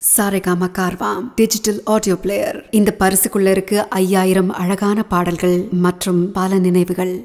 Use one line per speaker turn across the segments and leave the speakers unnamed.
Saregama Carvaan digital audio player இந்த பரிசுக்குள்ள இருக்கு ஐயாயிரம் அழகான பாடல்கள் மற்றும் பல நினைவுகள்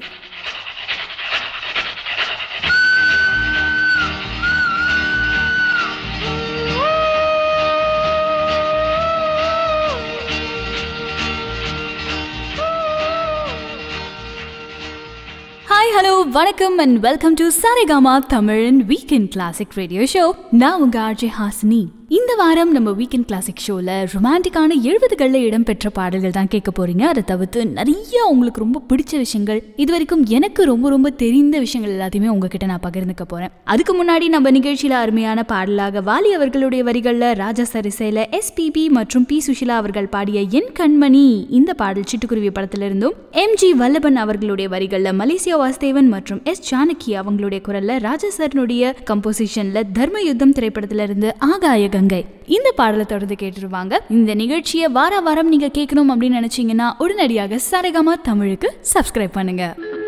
ஹாய் ஹலோ வணக்கம் அண்ட் வெல்கம் டு சாரேகாமா தமிழன் வீக்கெண்ட் கிளாசிக் ரேடியோ ஷோ நான் உங்க ஆர்ஜே ஹாசினி இந்த வாரம் நம்ம வீக்கெண்ட் கிளாசிக் ஷோல ரொமான்டிக்கான எழுபதுகளில் இடம்பெற்ற பாடல்கள் தான் கேட்க போறீங்க அதை தவிர்த்து நிறைய உங்களுக்கு ரொம்ப பிடிச்ச விஷயங்கள் இது வரைக்கும் எனக்கு ரொம்ப ரொம்ப தெரிந்த விஷயங்கள் எல்லாத்தையுமே உங்ககிட்ட நான் பகிர்ந்துக்க போறேன் அதுக்கு முன்னாடி நம்ம நிகழ்ச்சியில அருமையான பாடலாக வாலி அவர்களுடைய வரிகள்ல ராஜா சரிசைல எஸ்பிபி மற்றும் பி சுஷிலா அவர்கள் பாடிய என் கண்மணி இந்த பாடல் சிட்டுக்குருவி படத்திலிருந்தும் எம் ஜி வல்லபன் அவர்களுடைய வரிகள்ல மலேசியா வாசுதேவன் மற்றும் எஸ் ஜானகி அவங்களுடைய குரல்ல ராஜா சரனுடைய கம்போசிஷன்ல தர்ம யுத்தம் திரைப்படத்துல இருந்து ஆகாய கங்கை இந்த பாடலை தொடர்ந்து கேட்டுருவாங்க இந்த நிகழ்ச்சியை வார வாரம் நீங்க கேட்கணும் அப்படின்னு நினைச்சீங்கன்னா உடனடியாக சரகமா தமிழுக்கு சப்ஸ்கிரைப் பண்ணுங்க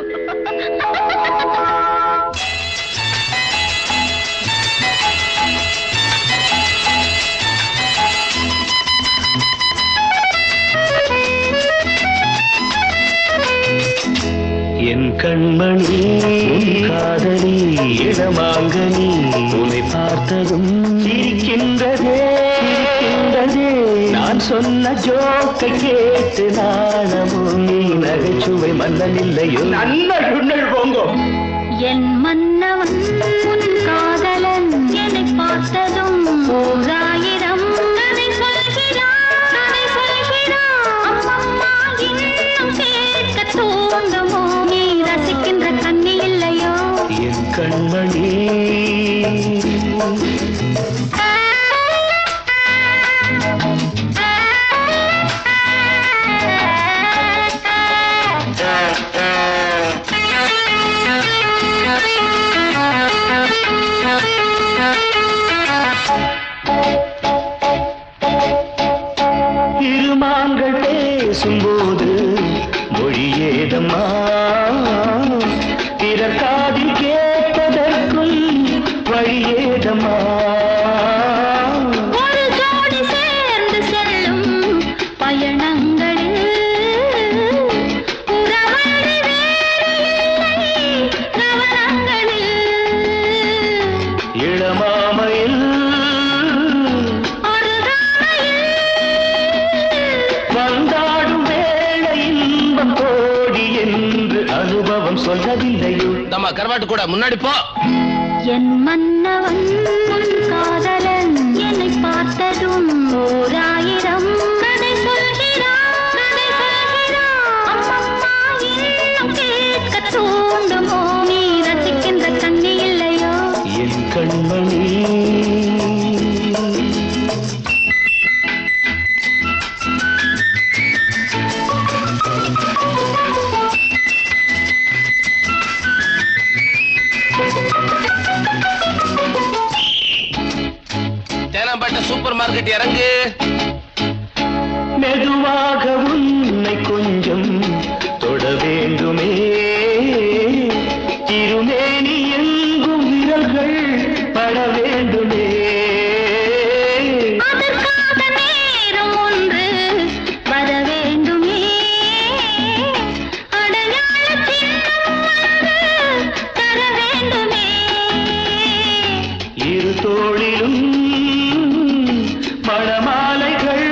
என் கண்மணி உன் காதலி இடமாங்கனி உன்னை பார்த்ததும் சிரிக்கின்றதே சிரிக்கின்றதே நான் சொன்ன ஜோக்கை கேட்டு நாணமும் நீ நகைச்சுவை மன்னன் இல்லையோ நல்ல சுண்ணல் போங்கோ
என் மன்னவன் உன் காதலன் என்னை பார்த்ததும் ஓராயிரம் கதை சொல்கிறான் கதை சொல்கிறான் அம்மம்மா இன்னும் கேட்க தூண்டுமோ நீ ரசிக்கின்ற கண்ணி இல்லையோ
என் கண்மணி இருமான்கள் பேசும்போது மொழி ஏதம்மா பிறர் காதில் கேட்பதற்கும் வழி ஏதம்மா
ஒரு ஜோடி சேர்ந்து செல்லும் பயணங்களில் உறவழி வேறு இல்லை கவனங்களில்
இளமாமையில்
அருகாமையில்
வந்தாடும் வேளை இன்பம் கோடி என்று அனுபவம் சொல்லவில்லையோ
நம்ம கருவாட்டு கூட முன்னாடி போ
என் மன்னவன் உன் காதலன் என்னை பார்த்ததும் ஓராயிரம் கதை சொல்கிறான் கதை சொல்கிறான் அம்மம்மா இன்னும் கேட்க தூண்டுமோ நீ ரசிக்கின்ற கண்ணி இல்லையோ
என் கண்மணி
தேனாம்பேட்டை சூப்பர் மார்க்கெட் இறங்கு
மெதுவாக உன்னை கொஞ்சம் தொட வேண்டுமே திருமேனி எங்கும் விரல்கள் பட வேண்டுமே
அதற்காக நேரம் ஒன்று வர வேண்டுமே அடையாள சின்னம் ஒன்று தர வேண்டுமே
இரு தோளிலும் மணமாலைகள்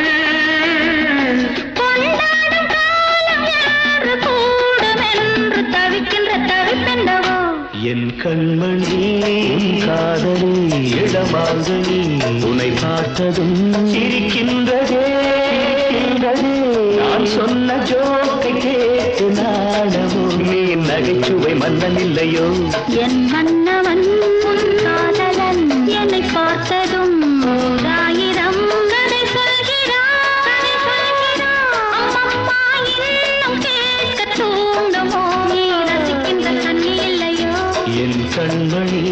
கொண்டாடும் காலம் என்று கூடும் என்று தவிக்கின்ற தவிப்பெண்டவோ
என் கண்மணி உன் காதலி இடமாங்கனி உன்னை பார்த்ததும் சிரிக்கின்றதே சிரிக்கின்றதே. நான் சொன்ன ஜோக்கை கேட்டு நாடவும் நீ நகைச்சுவை மன்னன் இல்லையோ
என் மன்னவன் உன் காதலன் என்னை பார்த்ததும் ஓராயிரம் கதை சொல்கிறான் கதை சொல்கிறான் அம்மம்மா இன்னும் கேட்க தூண்டுமோ நீ ரசிக்கின்ற கண்ணி இல்லையோ
என் கண்மணி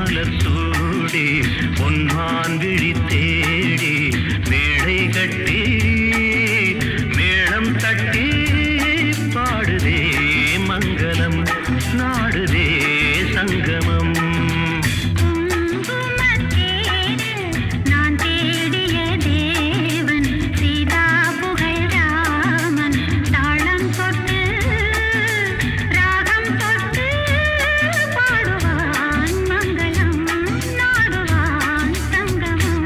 மலர் சூடி பொன்மான் விழி தேடி மேடை கட்டி மேளம் தட்டி பாடுதே மங்களம் நாடுதே சங்கமம்
நான் தேடிய தேவன் சீதா புகழ் ராமன் தாளம் தொட்டு ராகம் தொட்டு பாடுவான் மங்களம் நாடுவான் சங்கமம்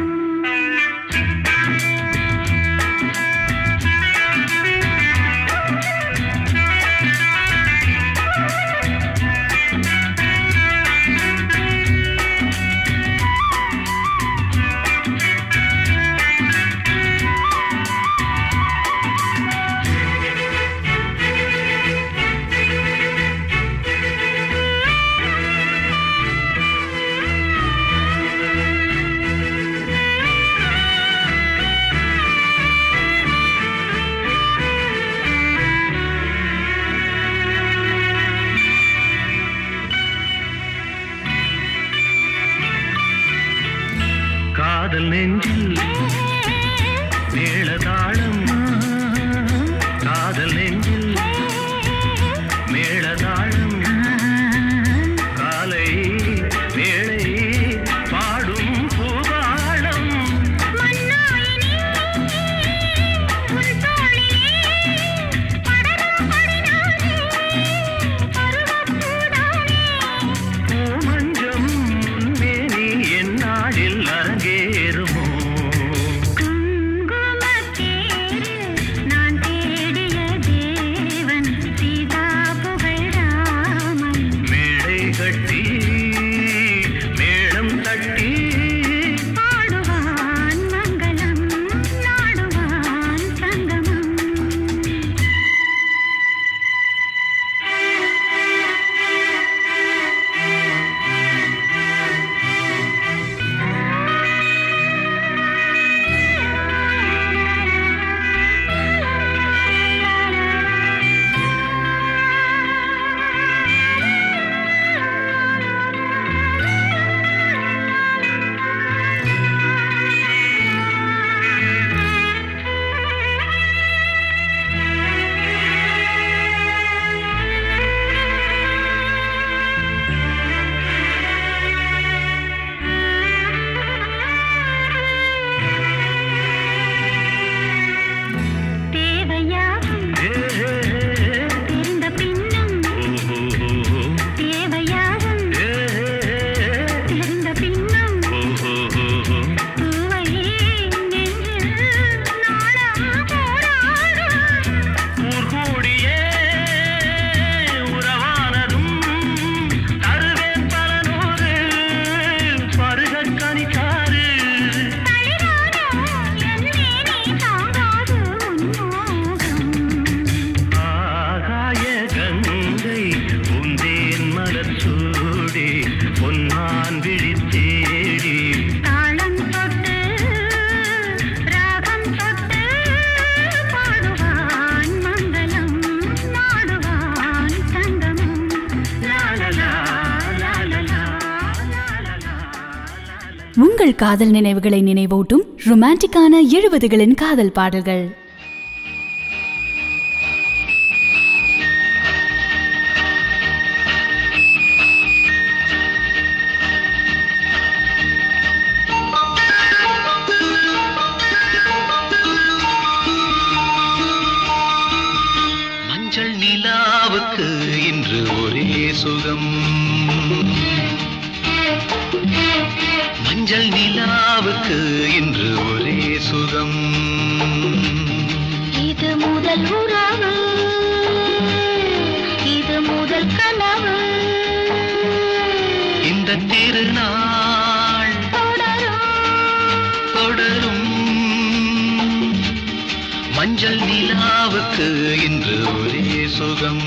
காதல் நெஞ்சில் மேளதாளம் காதல் நெஞ்சில் மேளதாளம் காலை வேளை பாடும் பூபாளம் பூமஞ்சம் முன்னேறி என் நாடில் அரங்கேறுமோ
நான் தேடிய தேவன் சீதா புகழ் ராமன்
மேடை கட்டி மேளம் தட்டி
பாடுவான் மங்களம் நாடுவான் சங்கமம் தேவையாகும்
ஏ, ஏ, ஏ,
தெரிந்த பின்னும்
ஓ, ஓ, ஓ,
தேவையாகும்
ஏ, ஏ, ஏ,
தெரிந்த பின்னும்
ஓ, ஓ, ஓ, ஓ.
பூவை நெஞ்சில் நாளாக போராடும்
ஊர்கூடியே உறவானதும் தருவேன் பல நூறு பருகக் கனிச்சாறு ஆகாய கங்கை உந்தேன் மலர் சூடி பொன்மான் விழி தேடி
உங்கள் காதல் நினைவுகளை நினைவூட்டும் ரொமான்டிக்கான எழுபதுகளின் காதல் பாடல்கள்
மஞ்சள் நிலாவுக்கு இன்று ஒரே சுகம் மஞ்சள் நிலாவுக்கு இன்று ஒரே சுகம்
இது முதல் உறவு இது முதல் கனவு
இந்த திருநாள்
தொடரும்
தொடரும் மஞ்சள் நிலாவுக்கு இன்று ஒரே சுகம்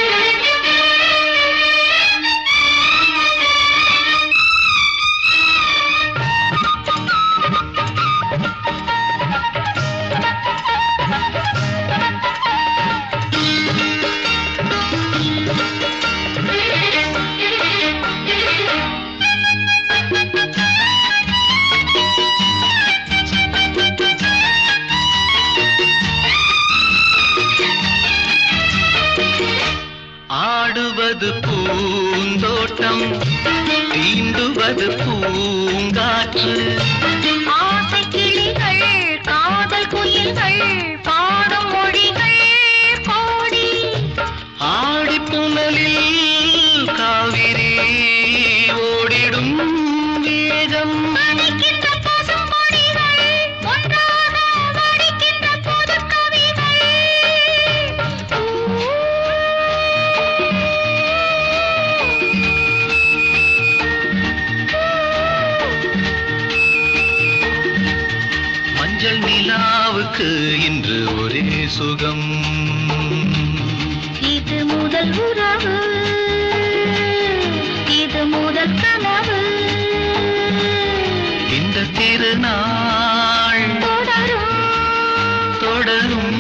ஆ
தீண்டுவது பூந்தோட்டம் தீண்டுவது பூங்காற்று
ஆசை கிளிகள் காதல் குயில்கள் பாடும் மொழிகள் கோடி
ஆடி புனலில் காவிரி ஓடிடும் வேகம்
அணைக்கின்ற பசும்பொடிகள் ஒன்றாக வடிக்கின்ற புது கவிகள்
மஞ்சள் நிலாவுக்கு இன்று ஒரே சுகம்
இது முதல் உறவு இது முதல் கனவு
இந்த திருநாள்
தொடரும்
தொடரும்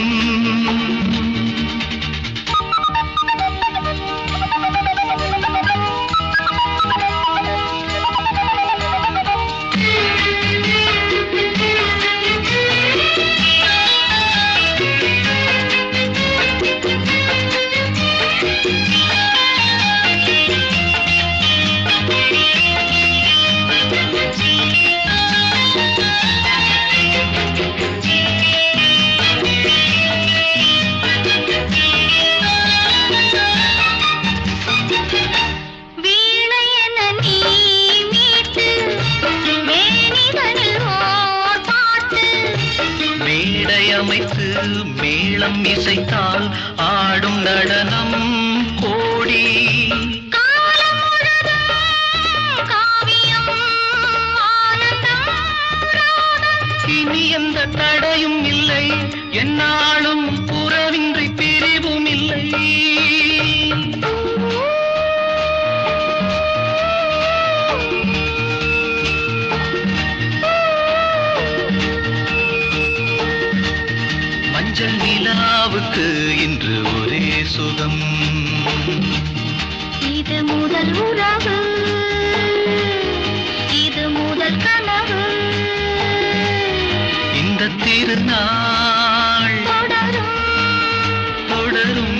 வீணை என நீ மீட்டு மேனிதனில் ஓர் பாட்டு
மேடை அமைத்து மேளம் இசைத்தால் ஆடும் நடனம் கோடி
காலம் முழுதும் காவியம் ஆனந்தம் ராகம்
இனி எந்த தடையும் இல்லை என்னாலும் புறவின்றி பிரிவும் இல்லை மஞ்சள் நிலாவுக்கு இன்று ஒரே சுகம்
இது முதல் உறவு இது முதல் கனவு
இந்த திருநாள்
தொடரும்
தொடரும்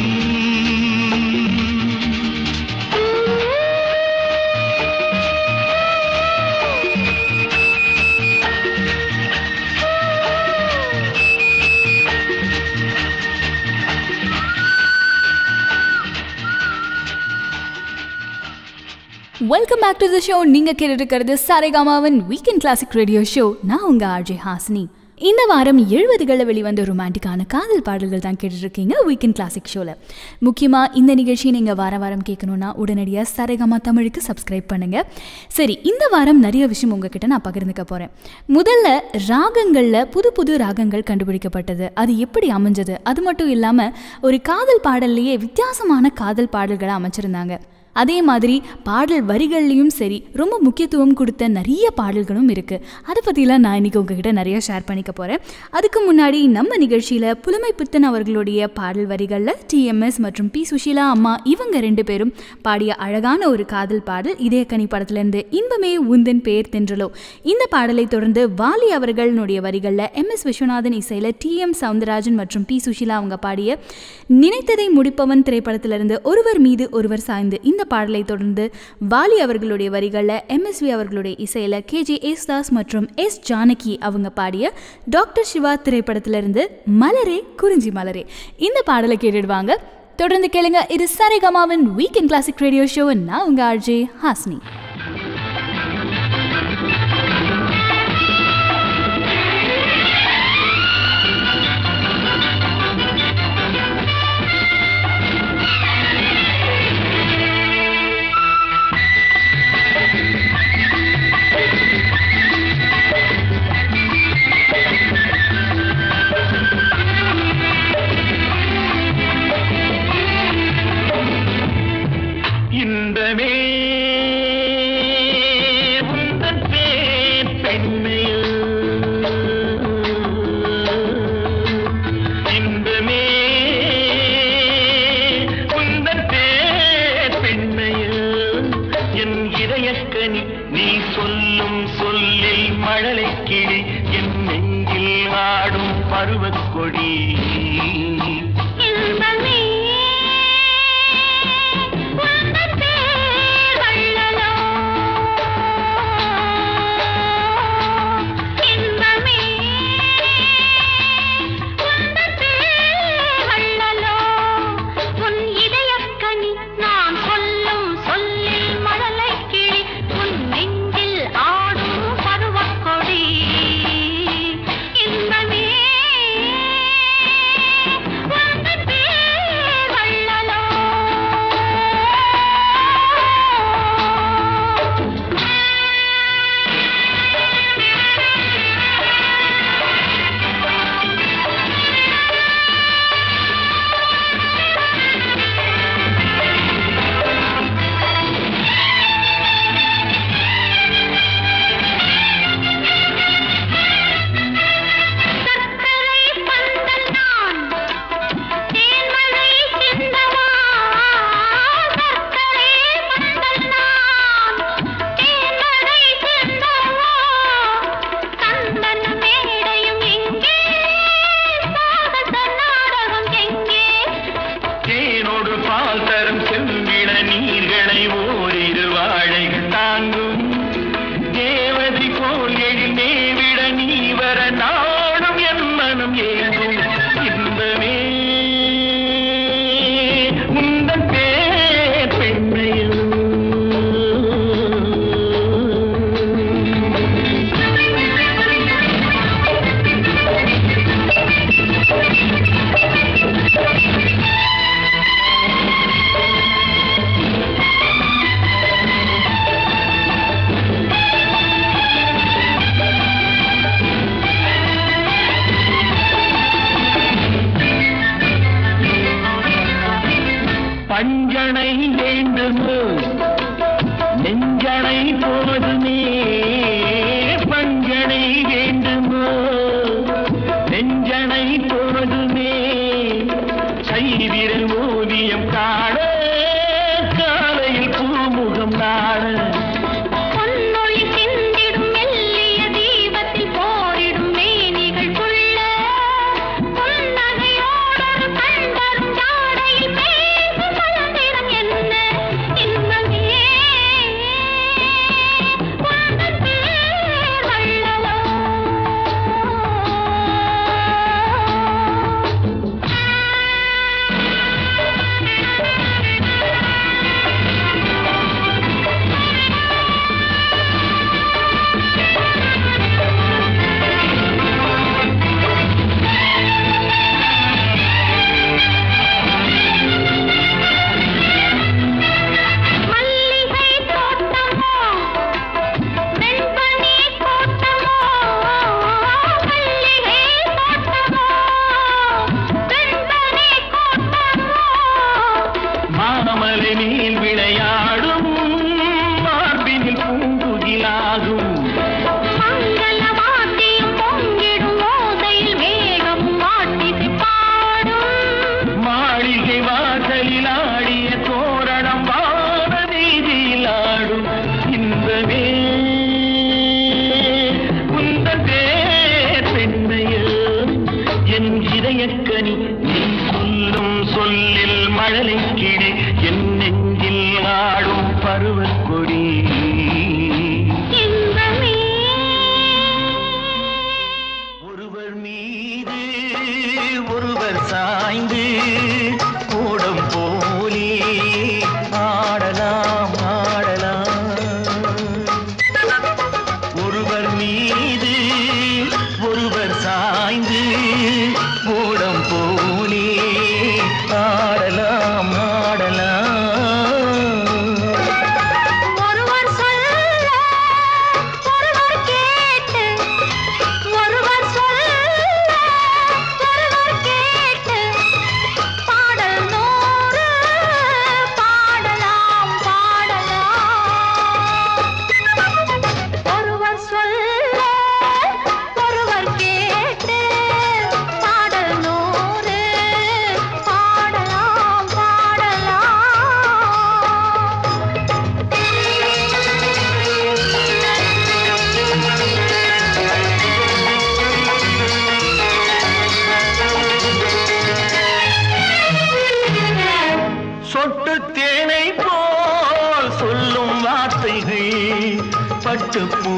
welcome back to the show நீங்க கேட்டுட்டு இருக்கிறது சாரேகாமாவின் வீக்கெண்ட் கிளாசிக் ரேடியோ ஷோ நான் உங்க ஆர்ஜே ஹாசினி இந்த வாரம் எழுபதுகளில் வெளிவந்த ரொமான்டிக்கான காதல் பாடல்கள் தான் கேட்டுட்டு இருக்கீங்க வீக்கெண்ட் கிளாசிக் ஷோவில் முக்கியமாக இந்த நிகழ்ச்சியை நீங்கள் வார வாரம் கேட்கணுன்னா உடனடியாக சரேகாமா தமிழுக்கு சப்ஸ்கிரைப் பண்ணுங்க சரி இந்த வாரம் நிறைய விஷயம் உங்ககிட்ட நான் பகிர்ந்துக்க போகிறேன் முதல்ல ராகங்களில் புது புது ராகங்கள் கண்டுபிடிக்கப்பட்டது அது எப்படி அமைஞ்சது அது மட்டும் இல்லாமல் ஒரு காதல் பாடல்லையே வித்தியாசமான காதல் பாடல்களை அமைச்சிருந்தாங்க அதே மாதிரி பாடல் வரிகள்லையும் சரி ரொம்ப முக்கியத்துவம் கொடுத்த நிறைய பாடல்களும் இருக்குது அதை பற்றிலாம் நான் இன்றைக்கி உங்ககிட்ட நிறைய ஷேர் பண்ணிக்க போகிறேன் அதுக்கு முன்னாடி நம்ம நிகழ்ச்சியில் புலமை பித்தன் அவர்களுடைய பாடல் வரிகளில் டிஎம்எஸ் மற்றும் பி சுஷீலா அம்மா இவங்க ரெண்டு பேரும் பாடிய அழகான ஒரு காதல் பாடல் இதயக்கனி படத்துலேருந்து இன்பமே உந்தன் பேர் தென்றலோ இந்த பாடலை தொடர்ந்து வாலி அவர்களுடைய வரிகளில் எம் எஸ் விஸ்வநாதன் இசையில் டிஎம் சவுந்தரராஜன் மற்றும் பி சுஷீலா அவங்க பாடிய நினைத்ததை முடிப்பவன் திரைப்படத்திலிருந்து ஒருவர் மீது ஒருவர் சாய்ந்து இந்த பாடலை தொடர்ந்து வாலி அவர்களுடைய வரிகளில் எம்எஸ்வி அவர்களுடைய இசையில் கேஜே ஏசுதாஸ் மற்றும் எஸ் ஜானகி அவங்க பாடிய டாக்டர் சிவா திரைப்படத்திலிருந்து மலரே குறிஞ்சி மலரே இந்த பாடலை கேட்டுடுவாங்க தொடர்ந்து கேளுங்க இது சரிகமாவின் வீக்கெண்ட் கிளாசிக் ரேடியோ ஷோ நான் உங்க ஆர்ஜே ஹாஸ்னி
இன்பமே உந்தன் பேர் பெண்மையில் இன்பமே உந்தன் பேர் பெண்மையில் என் இதயக்கனி நீ சொல்லும் சொல்லில் மழலை கிளி என் நெஞ்சில் ஆடும் பருவக் கொடி
இன்பமே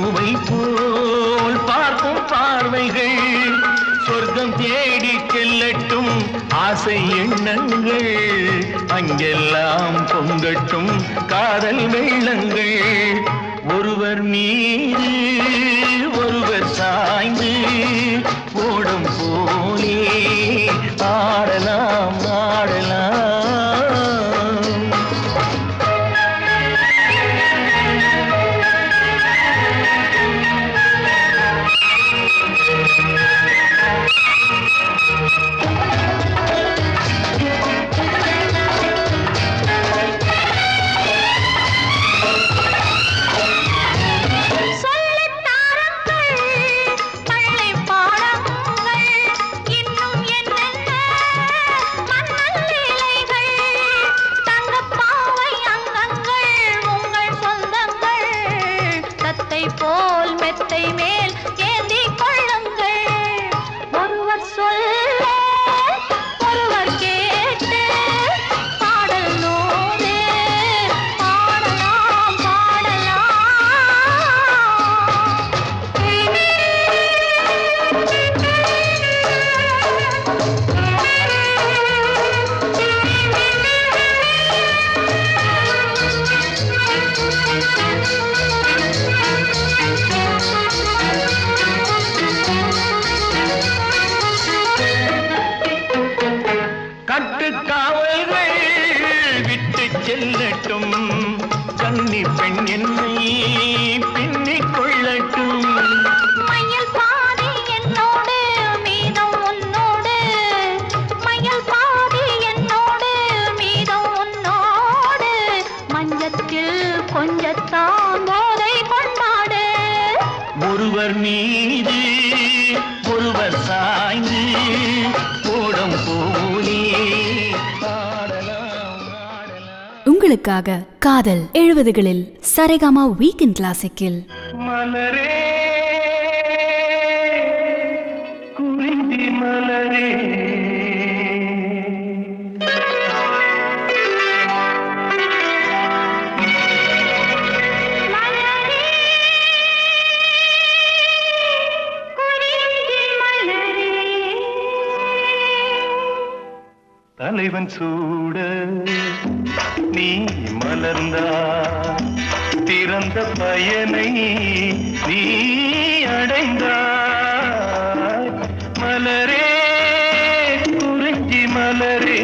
பூவை போல் பார்க்கும் பார்வைகள் சொர்க்கம் தேடி செல்லட்டும் ஆசை எண்ணங்கள் அங்கெல்லாம் பொங்கட்டும் காதல் வெள்ளங்கள் ஒருவர் மீது ஒருவர் சாய்ந்து ஓடம் போலே ஆடலாம் ஆடலாம்
சொல்லித் தாருங்கள் பள்ளி பாடங்கள் இன்னும் என்னென்ன மன்னல் லீலைகள் தங்கப்பாவை அங்கங்கள் உங்கள் சொந்தங்கள் தத்தை போல் மெத்தை மேல் ஏந்தி கொள்ளுங்கள் ஒருவர் சொல்ல ஒருவர் கேட்டு பாடல் நூறு பாடலாம் பாடலாம்
கட்டுக்காவல்கள் விட்டு செல்லட்டும் கன்னி பெண் என்னை பின்னிக் கொள்ளட்டும்
மயில் பாதி என்னோடு மீதம் உன்னோடு மயில் பாதி என்னோடு மீதம் உன்னோடு மஞ்சத்தில் கொஞ்சத்தான் போதை கொண்டாடு
ஒருவர் மீது ஒருவர் சாய்ந்து ஓடம் போலே ஆடலாம் ஆடலாம்
உங்களுக்காக காதல் எழுபதுகளில் சரிகமா வீக்கெண்ட் கிளாசிக்கில்
மலரே குறிஞ்சி மலரே
மலரே குறிஞ்சி மலரே
தலைவன் சூட நீ மலர்ந்தா திறந்த பயனை நீ அடைந்தாய் மலரே குறிஞ்சி மலரே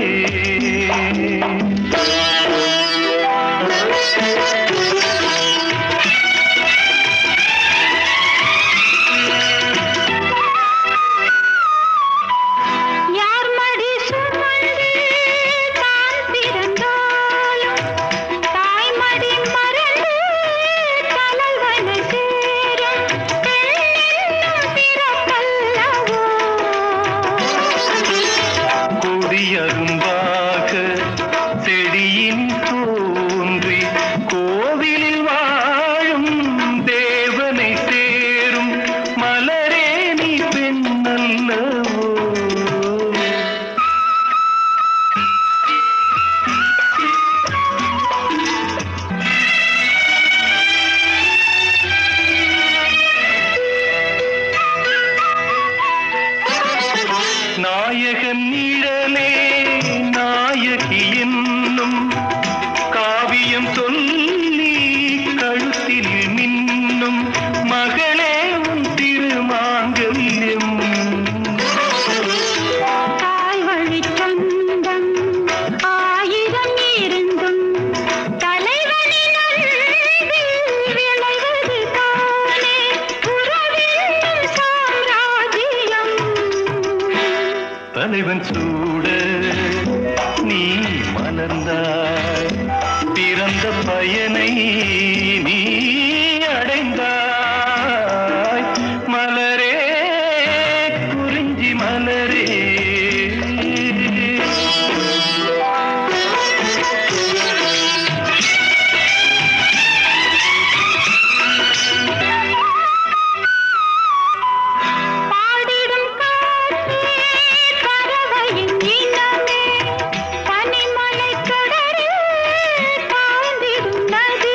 யார் மடி சுமந்து தான் பிறந்தாலும் தாய் மடி மறந்து தலைவனை சேரும் பெண்ணென்னும் பிறப்பல்லவோ
கொடியரும்பாக செடியின் தோன்றி கோவிலில் வாழும் தேவனை சேரும் மலரே நீ பெண்ணல்லவோ நாயகன் நிழலே நாயகி என்னும் காவியம் சொல்லி கழுத்தில் மின்னும் மகளே உன் திருமாங்கல்யம்
தாய் வழிச் சொந்தம் ஆயிரம் இருந்தும் தலைவனின் அன்பில் விளைவது தானே உறவின் சாம்ராஜ்யம்
தலைவன் சூட நீ மலர்ந்தாய் பிறந்த பயனை நீ அடைந்தாய் மலரே குறிஞ்சி மலரே
பாடிடும் காற்றே பறவையின் இனமே பனிமலைக் கடலில் பாய்ந்திடும் நதி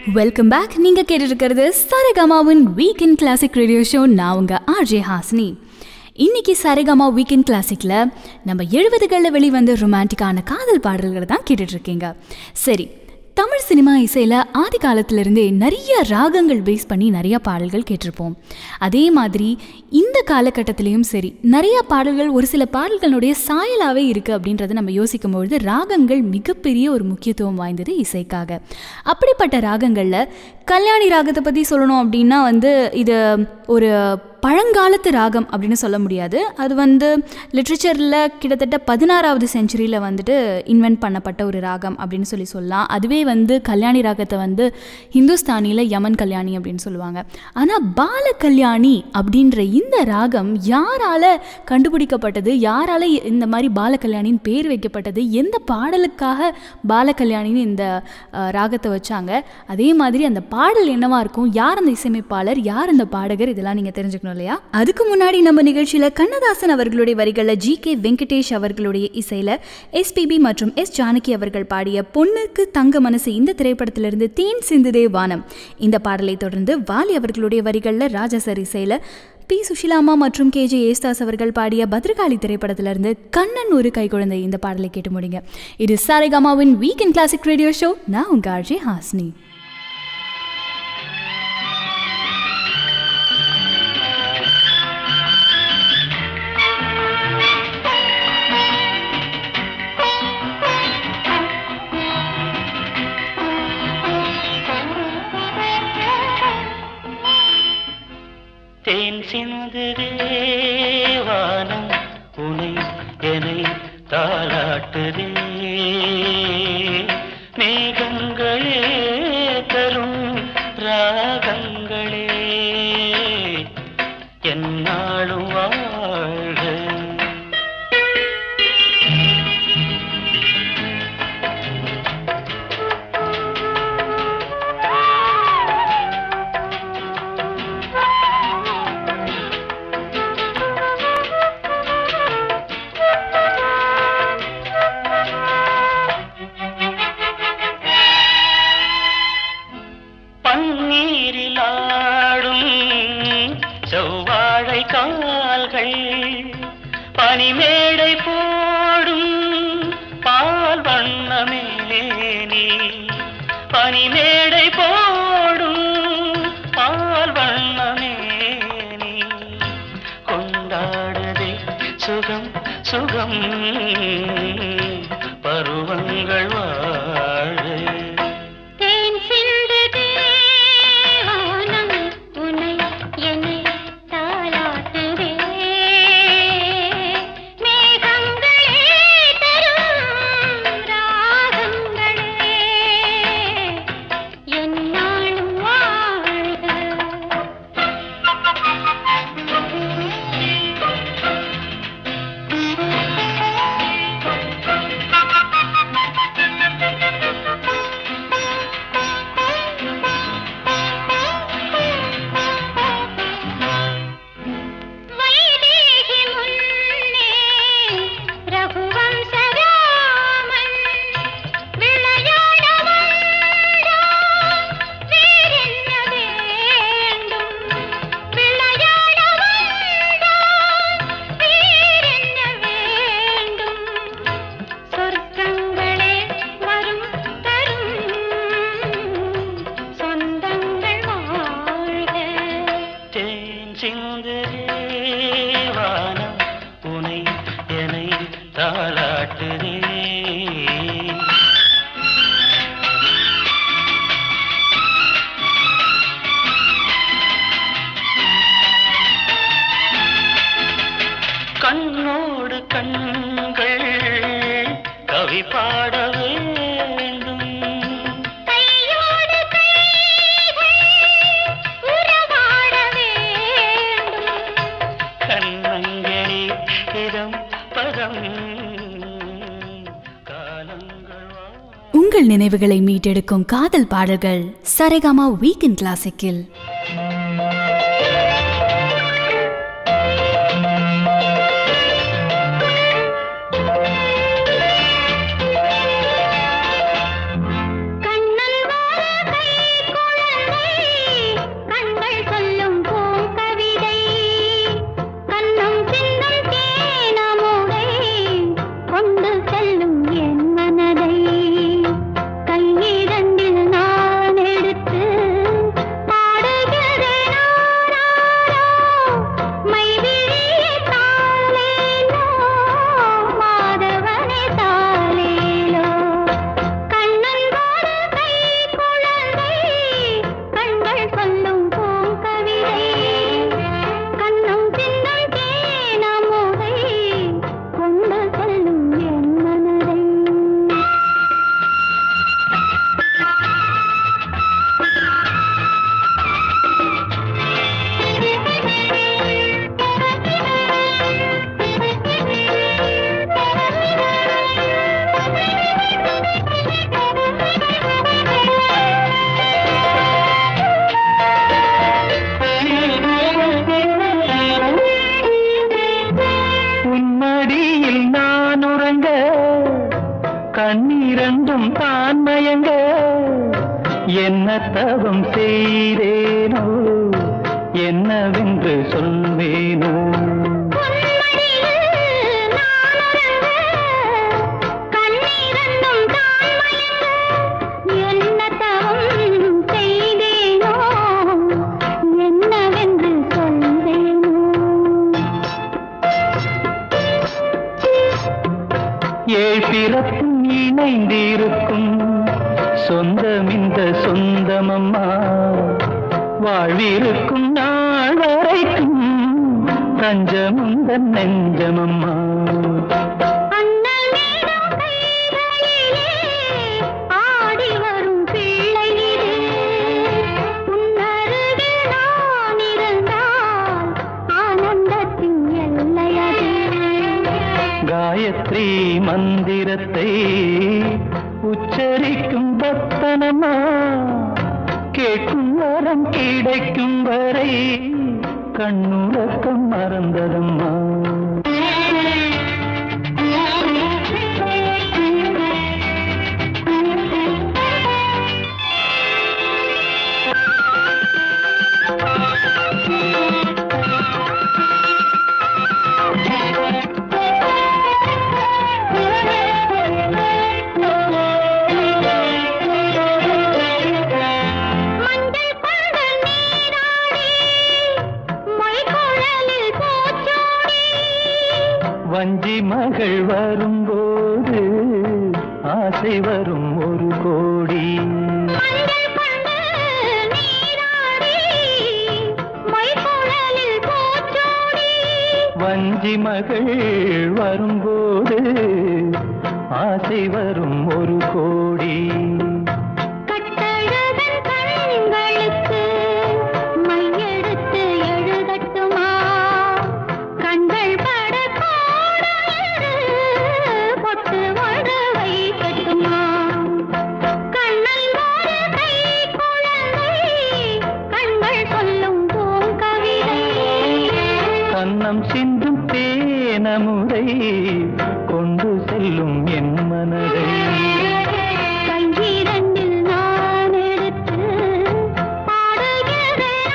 வெல்கம் பேக் நீங்க கேட்டுட்டு இருக்கிறது சரகமாவின் வீக்கெண்ட் கிளாசிக் ரேடியோ ஷோ நான் உங்க ஆர்ஜே ஹாஸ்னி இன்னைக்கு சரிகமா வீக்கெண்ட் கிளாசிக்கில் நம்ம எழுபதுகளில் வெளிவந்த ரொமான்டிக்கான காதல் பாடல்களை தான் கேட்டுட்டு இருக்கீங்க சரி தமிழ் சினிமா இசையில் ஆதி காலத்திலிருந்தே நிறைய ராகங்கள் பேஸ் பண்ணி நிறைய பாடல்கள் கேட்டிருப்போம் அதே மாதிரி இந்த காலகட்டத்திலையும் சரி நிறைய பாடல்கள் ஒரு சில பாடல்களுடைய சாயலாகவே இருக்குது அப்படின்றத நம்ம யோசிக்கும் பொழுது ராகங்கள் மிகப்பெரிய ஒரு முக்கியத்துவம் வாய்ந்தது இசைக்காக அப்படிப்பட்ட ராகங்களில் கல்யாணி ராகத்தை பற்றி சொல்லணும் அப்படின்னா வந்து இது ஒரு பழங்காலத்து ராகம் அப்படின்னு சொல்ல முடியாது அது வந்து லிட்ரேச்சரில் கிட்டத்தட்ட பதினாறாவது செஞ்சுரியில் வந்துட்டு இன்வென்ட் பண்ணப்பட்ட ஒரு ராகம் அப்படின்னு சொல்லி சொல்லலாம் அதுவே வந்து கல்யாணி ராகத்தை வந்து ஹிந்துஸ்தானியில் யமன் கல்யாணி அப்படின்னு சொல்லுவாங்க ஆனால் பால கல்யாணி அப்படின்ற இந்த ராகம் யாரால் கண்டுபிடிக்கப்பட்டது யாரால் இந்த மாதிரி பால கல்யாணின்னு பேர் வைக்கப்பட்டது எந்த பாடலுக்காக பால கல்யாணின்னு இந்த அஹ், ராகத்தை வச்சாங்க அதே மாதிரி அந்த பாடல் என்னவா இருக்கும் யார் அந்த இசையமைப்பாளர் யார் அந்த பாடகர் இதெல்லாம் நீங்கள் தெரிஞ்சுக்கணும் இல்லையா அதுக்கு முன்னாடி நம்ம நிகழ்ச்சியில் கண்ணதாசன் அவர்களுடைய வரிகளில் ஜி கே வெங்கடேஷ் அவர்களுடைய இசையில் எஸ்பிபி மற்றும் எஸ் ஜானகி அவர்கள் பாடிய பொண்ணுக்கு தங்க மனசு இந்த திரைப்படத்திலிருந்து தேன் சிந்துதே வானம் இந்த பாடலை தொடர்ந்து வாலி அவர்களுடைய வரிகளில் ராஜாசர் இசையில் பி சுஷிலாமா மற்றும் கே ஜே ஏஸ்தாஸ் அவர்கள் பாடிய பத்ரகாளி திரைப்படத்திலிருந்து கண்ணன் ஒரு கைக்குழந்தை இந்த பாடலை கேட்டு முடிங்க இது சாரேகாமாவின் வீக்கெண்ட் கிளாசிக் ரேடியோ ஷோ நான் உங்க ஆர்ஜே ஹாஸ்னி
தேன் சிந்துதே வானம் உனை என்னை தாளாட்டுதே மேகங்களே தரும் ராகங்களே என்னாலும் வாழ்க பன்னீரில் ஆடும் செவ்வாழை கால்கள் பனிமேடை போடும் பால் வண்ணமேனி பனிமேடை போடும் பால் வண்ணமேனி கொண்டாடுதே சுகம் சுகம் பருவங்கள் வாழ
தேன் சிந்துதே வானம் உனை என்னை தாலாட்டுதே மேகங்களே தரும் ராகங்களே என்னாலும் வாழ்க வைதேகி முன்னே ரகுவம்ச ராமன் விளையாட வந்தான் வேறென்ன வேண்டும் விளையாட வந்தான் வேறென்ன வேண்டும் சொர்க்கங்களே வரும் தரும் சொந்தங்கள் வாழ்க
தேன் சிந்துதே வானம் உனை என்னை தாளாட்டுதே கண்ணோடு கண்கள் கவி பாட வேண்டும்
கையோடு கைகள் உறவாட வேண்டும்
கண்ணங்களே இதம் பதம் காலங்கள் வா
உங்கள் நினைவுகளை மீட்டெடுக்கும் காதல் பாடல்கள் சரேகாமா வீக்கெண்ட் கிளாசிக்கில்
கண்ணன் வார கை
கண்ணீரண்டும் தான் மயங்க என்ன தவம் செய்தேனோ என்னவென்று சொல்வேனோ
பொன்மடியில் நான் உறங்க, கண்ணீரண்டும் தான் மயங்க. என்ன தவம் செய்தேனோ, என்னவென்று சொல்வேனோ
ஏழ் பிறப்பும் இணைந்திருக்கும் சொந்தம் இந்த சொந்தமம்மா வாழ்விருக்கும் நாள் வரைக்கும் தஞ்சமுந்த நெஞ்சமம்மா
அண்ணல் மேடம் கைகளிலே ஆடி வரும் பிள்ளை இது. உன்னருகில் நான் இருந்தால் ஆனந்தத்தின் எல்லை அது.
காயத்ரி மந்திரத்தை உச்சரிக்கும் பக்தனம்மா கேட்கும் வரம் கிடைக்கும் வரை கண்ணுறக்கம் மறந்ததம்மா
மஞ்சள் கொண்ட நீராடி, மொய்குழலில் பூச்சூடி,
வஞ்சி மகள் வரும்போது ஆசை வரும் ஒரு கோடி
மஞ்சள் கொண்ட நீராடி, மொய்குழலில் பூச்சூடி,
வஞ்சி மகள் வரும்போது ஆசை வரும் ஒரு கோடி
கட்டழகன் கண்களுக்கு மையெடுத்து எழுதட்டுமா கண்கள் பட கோடாயிரு பொட்டு ஒன்று வைக்கட்டுமா கண்ணல் ஒரு கை குழந்தை கண்கள் சொல்லும் பூங்கவிதை
கன்னம் சிந்தும் தேனமுதை கொண்டு செல்லும் என் மனதை
கையிரண்டில் நான் எடுத்து பாடுகிறேன்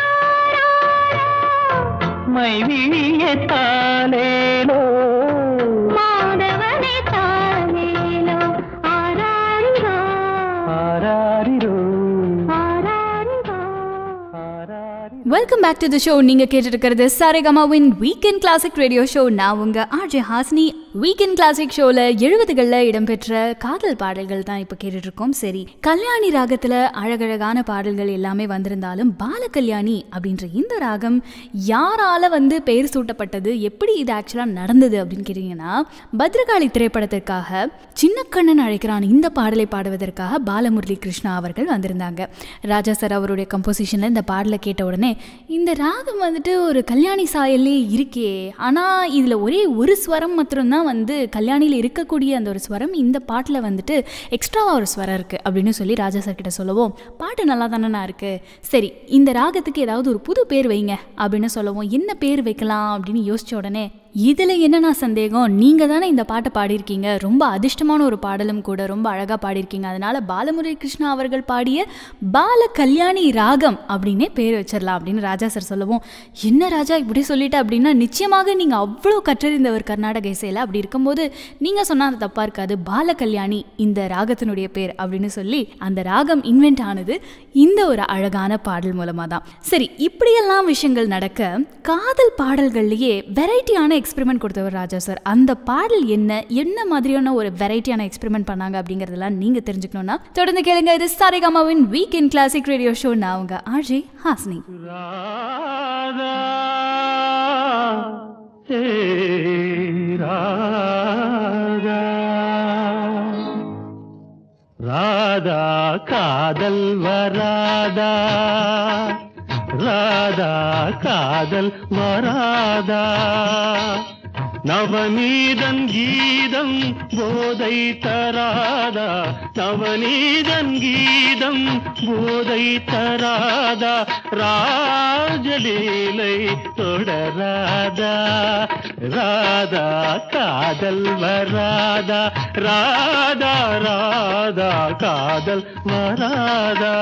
மைவிழிய தாலேலோ
மாதவனே தானேலோ ஆராரிரோ
ஆராரிரோ
ஆராரிரோ
ஆராரி
welcome back to the show நீங்க கேட்டு இருக்கிறது சாரேகமாவின் வீக்கெண்ட் கிளாசிக் ரேடியோ ஷோ நான் உங்க ஆர்ஜே ஹாஸ்னி வீக்கெண்ட் கிளாசிக் ஷோல எழுபதுகளில் இடம்பெற்ற காதல் பாடல்கள் தான் இப்போ கேட்டுட்டு இருக்கோம் சரி கல்யாணி ராகத்துல அழகழகான பாடல்கள் எல்லாமே வந்திருந்தாலும் பால கல்யாணி அப்படின்ற இந்த ராகம் யாரால வந்து பெயர் சூட்டப்பட்டது எப்படி இது ஆக்சுவலாக நடந்தது அப்படின்னு கேட்டிங்கன்னா பத்ரகாளி திரைப்படத்திற்காக சின்னக்கண்ணன் அழைக்கிறான் இந்த பாடலை பாடுவதற்காக பாலமுரளி கிருஷ்ணா அவர்கள் வந்திருந்தாங்க ராஜா சார் அவருடைய கம்போசிஷனில் இந்த பாடலை கேட்ட உடனே இந்த ராகம் வந்துட்டு ஒரு கல்யாணி சாயல்லே இருக்கே ஆனால் இதில் ஒரே ஒரு ஸ்வரம் மாத்திரம்தான் வந்து கல்யாணியில் இருக்கக்கூடிய அந்த ஒரு ஸ்வரம் இந்த பாட்டில் வந்துட்டு எக்ஸ்ட்ராவாக ஒரு ஸ்வரம் இருக்குது அப்படின்னு சொல்லி ராஜா சார் கிட்ட சொல்லவும் பாட்டு நல்லா தானேண்ணா இருக்குது சரி இந்த ராகத்துக்கு ஏதாவது ஒரு புது பேர் வைங்க அப்படின்னு சொல்லவும் என்ன பேர் வைக்கலாம் அப்படின்னு யோசிச்ச உடனே இதில் என்னண்ணா சந்தேகம் நீங்கள் தானே இந்த பாட்டை பாடியிருக்கீங்க ரொம்ப அதிர்ஷ்டமான ஒரு பாடலும் கூட ரொம்ப அழகாக பாடியிருக்கீங்க அதனால பாலமுரளி கிருஷ்ணா அவர்கள் பாடிய பால கல்யாணி ராகம் அப்படின்னே பேர் வச்சிடலாம் அப்படின்னு ராஜா சார் சொல்லவும் என்ன ராஜா இப்படி சொல்லிட்ட அப்படின்னா நிச்சயமாக நீங்கள் அவ்வளோ கற்றறிந்தவர் கர்நாடக இசையில் அப்படி இருக்கும்போது நீங்கள் சொன்னால் அது தப்பாக இருக்காது பால கல்யாணி இந்த ராகத்தினுடைய பேர் அப்படின்னு சொல்லி அந்த ராகம் இன்வென்ட் ஆனது இந்த ஒரு அழகான பாடல் மூலமாக தான் சரி இப்படியெல்லாம் விஷயங்கள் நடக்க காதல் பாடல்கள்லேயே வெரைட்டியான எக்ஸ்பெரிமெண்ட் கொடுத்தவர் ராஜா சார் அந்த பாடல் என்ன என்ன மாதிரியான ஒரு வெரைட்டியான எக்ஸ்பெரிமெண்ட் பண்ணாங்க அப்படிங்கிறதெல்லாம் நீங்கள் தெரிஞ்சுக்கணும்னா தொடர்ந்து கேளுங்க இது சாரிகாமாவின் weekend classic radio show நான் உங்க ஆர்ஜே ஹாஸ்னி
ராதா ஹே ராதா ராதா காதல் வராதா ராதா காதல் வராதா நவநீதன் கீதம் போதை தராதா நவநீதன் கீதம் போதை தராதா ராஜலீலை தொடராதா ராதா காதல் வராதா ராதா ராதா காதல் வராதா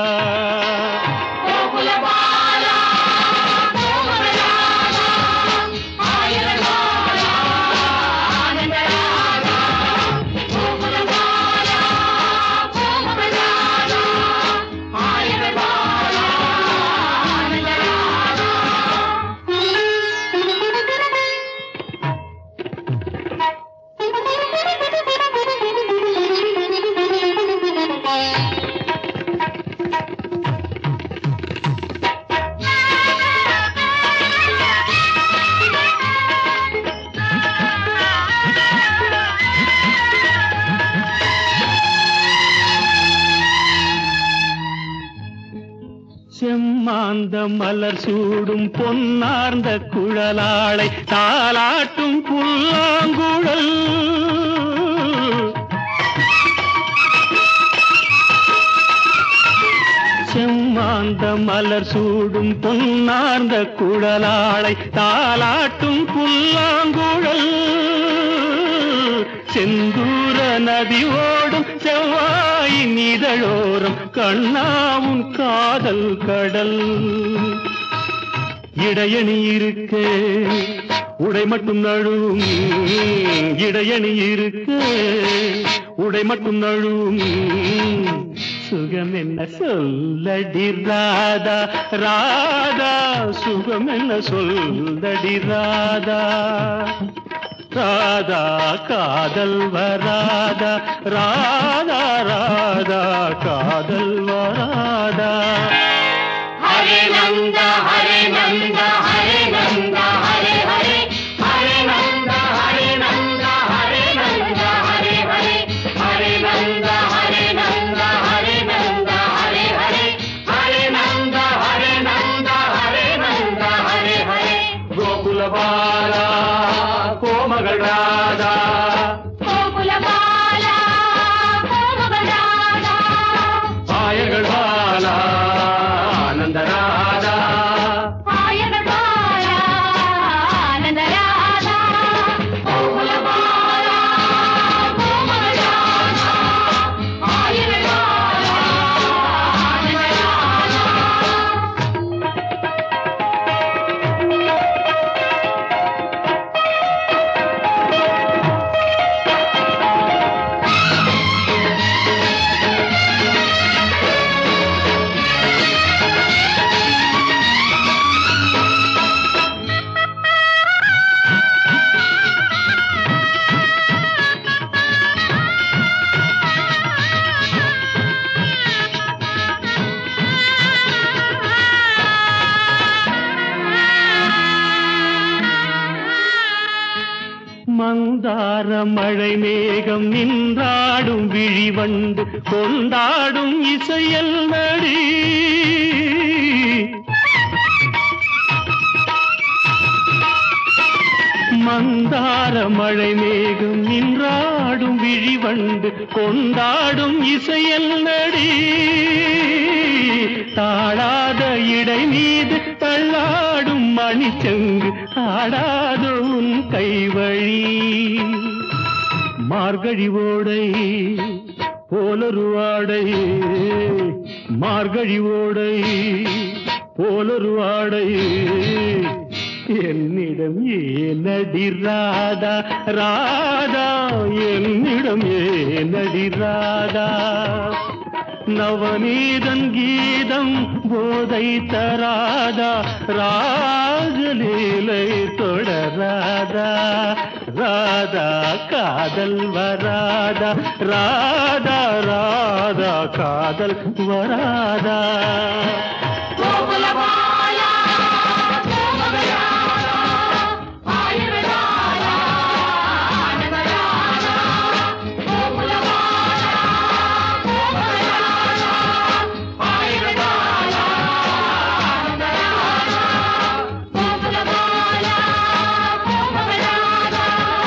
செம்மாந்த மலர் சூடும் பொன்னார்ந்த குழலாளை தாலாட்டும் புல்லாங்குழல் செம்மாந்த மலர் சூடும் பொன்னார்ந்த குழலாளை தாலாட்டும் புல்லாங்குழல் செந்தூர நதி ஓடும் செவ்வாயின் இதழோரம் கண்ணாவும் காதல் கடல் இடையணி இருக்க உடை மட்டும் நழுவும் இடையணி இருக்க உடை மட்டும் நழுவும் சுகம் என்ன சொல்லடி ராதா ராதா சுகம் என்ன சொல்லடி ராதா ராதா காதல் வராதா ராதா ராதா காதல் வராதா
ஹரே நந்த ஹரே நந்த ஹரே நந்த ஹரே ஹரே ஹரே நந்த ஹரே நந்த ஹரே நந்த ஹரே ஹரே ஹரே நந்த ஹரே நந்த ஹரே நந்த ஹரே ஹரே ஹரே நந்த ஹரே நந்த ஹரே நந்த ஹரே ஹரே
கோகுலபாலா கோமகள் ராதா
கோகுலபாலா கோமகராதா
ஆயர்கள் பாலா ஆனந்த ராதா
ஆயனபாலா ஆனந்தராதா கோகுலபாலா கோமகராதா ஆயனபாலா ஆனந்தராதா
மந்தார மழை மேகம் நின்றாடும் விழிவண்டு கொண்டாடும் இசையல் நடி மந்தார மழை மேகம் நின்றாடும் விழிவண்டு கொண்டாடும் இசையல் நடி தாழாத இடை மீது தள்ளாடும் மணிச்சங்கு ஆடாத உன் கைவழி மார்கழி ஓடை போலொரு ஆடை மார்கழி ஓடை போலொரு ஆடை என்னிடம் ஏனடி ராதா ராதா என்னிடம் ஏனடி ராதா நவநீதன் கீதம் போதை தராதா ராஜலீலை தொடராதா ராதா காதல் வராதா ராதா ராதா காதல் வராதா
கோகுலபாலா கோமகராதா ஆயனபாலா ஆனந்தராதா கோகுலபாலா கோமகராதா ஆயனபாலா ஆனந்தராதா கோகுலபாலா கோமகராதா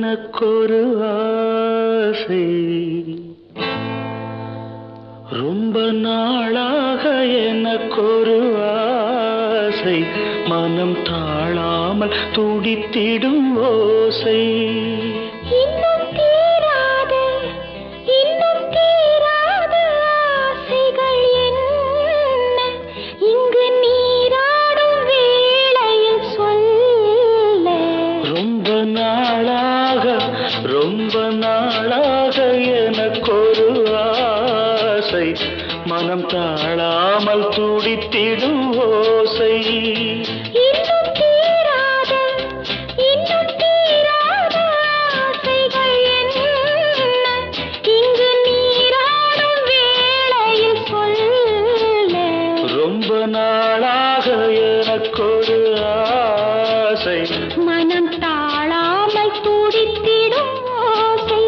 எனக்கொரு ஆசை ரொம்ப நாளாக எனக்கொரு ஆசை மனம் தாழாமல் துடித்திடும் ஓசை
இன்னும் தீராத இன்னும் தீராத ஆசைகள் என்ன இங்கு நீராடும் வேளையில் சொல்ல
ரொம்ப நாளாக ரொம்ப நாளாக எனக்கொரு ஆசை மனம் தாழாமல் துடித்திடும் ஓசை
இன்னும் தீராத இன்னும் தீராத ஆசைகள் என்ன இங்கு நீராடும் வேளையில் சொல்ல
ரொம்ப நாளாக எனக்கொரு ஆசை
மனம் தாழாமல் துடித்திடும் ஓசை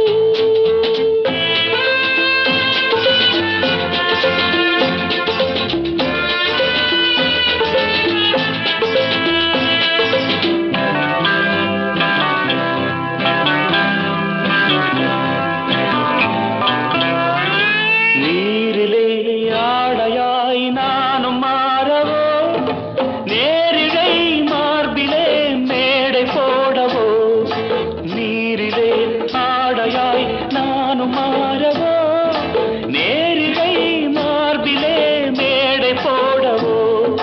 நீரிலே ஆடையாய் நானும் மாறவோ நேரிடை மார்பிலே மேடை போடவோ நீரிலே ஆடையாய் நானும் மாறவோ நேரிடை மார்பிலே மேடை போடவோ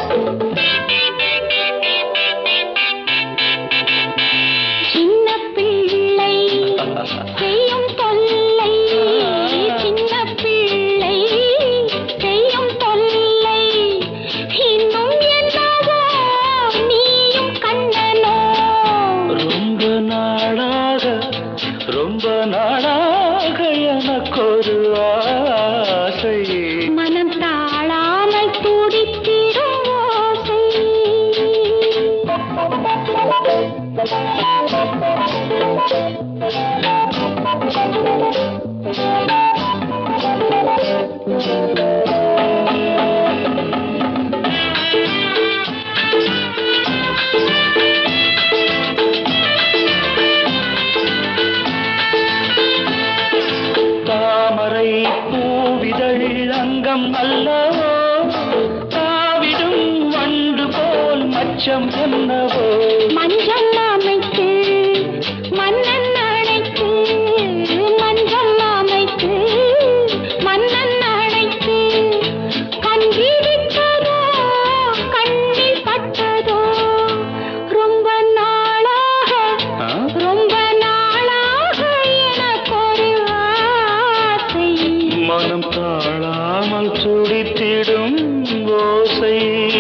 சின்ன பிள்ளை செய்யும் தொல்லை சின்ன பிள்ளை செய்யும் தொல்லை இன்னும் என்னவோ நீயும் கண்ணனோ
ரொம்ப நாளாக ரொம்ப நாளாக எனக்கொரு ஆசை
மனம் தாழாமல் துடித்திடும் ஓசை
தாமரை பூவிதழ் அங்கம் அல்லவோ தாவிடும் வண்டு போல் மச்சம் என்னவோ
மஞ்சள் அமைத்து மன்னன் அழைத்து மஞ்சள் அமைத்து மன்னன் அழைத்து கண்கிடித்ததோ கண்ணில் பட்டதோ ரொம்ப நாளாக
ஆ?
ரொம்ப நாளாக எனக்கொரு ஆசை
மனம் தாழாமல் துடித்திடும் ஓசை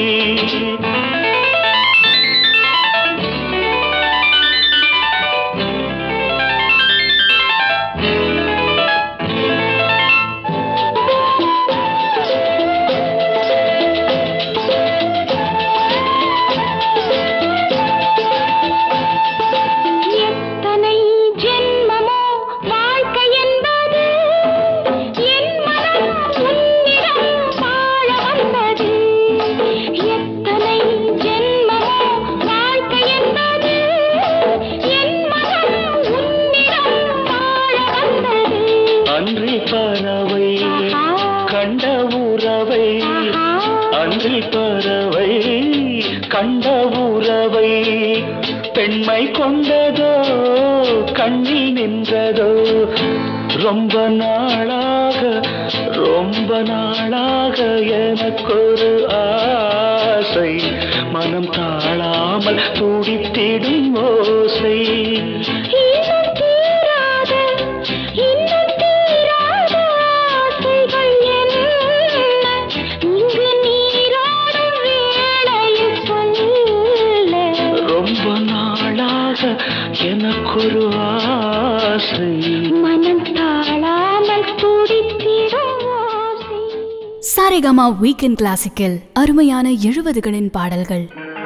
எத்தனை ஜென்மமோ வாழ்க்கை என்பது என் மனம் உன்னிடம் வாழ வந்தது எத்தனை ஜென்மமோ வாழ்க்கை என்பது என் மனம் உன்னிடம் வாழ வந்தது
அன்றி பறவை கண்ட உறவை அன்றி பறவை கண்ட உறவை பெண்மை கொண்டதோ கண்ணில் நின்றதோ ரொம்ப நாளாக ரொம்ப நாளாக எனக்கொரு ஆசை மனம் தாழாமல் துடித்திடும் ஓசை
இன்னும் தீராத இன்னும் தீராத ஆசைகள் என்ன இங்கு நீராடும் வேளையில் சொல்ல
ரொம்ப நாளாக எனக்கொரு ஆசை
மனம் தாழாமல் துடித்திடும் ஓசை
சாரேகாமா வீக்கெண்ட் கிளாசிக்கில் அருமையான எழுபதுகளின் பாடல்கள்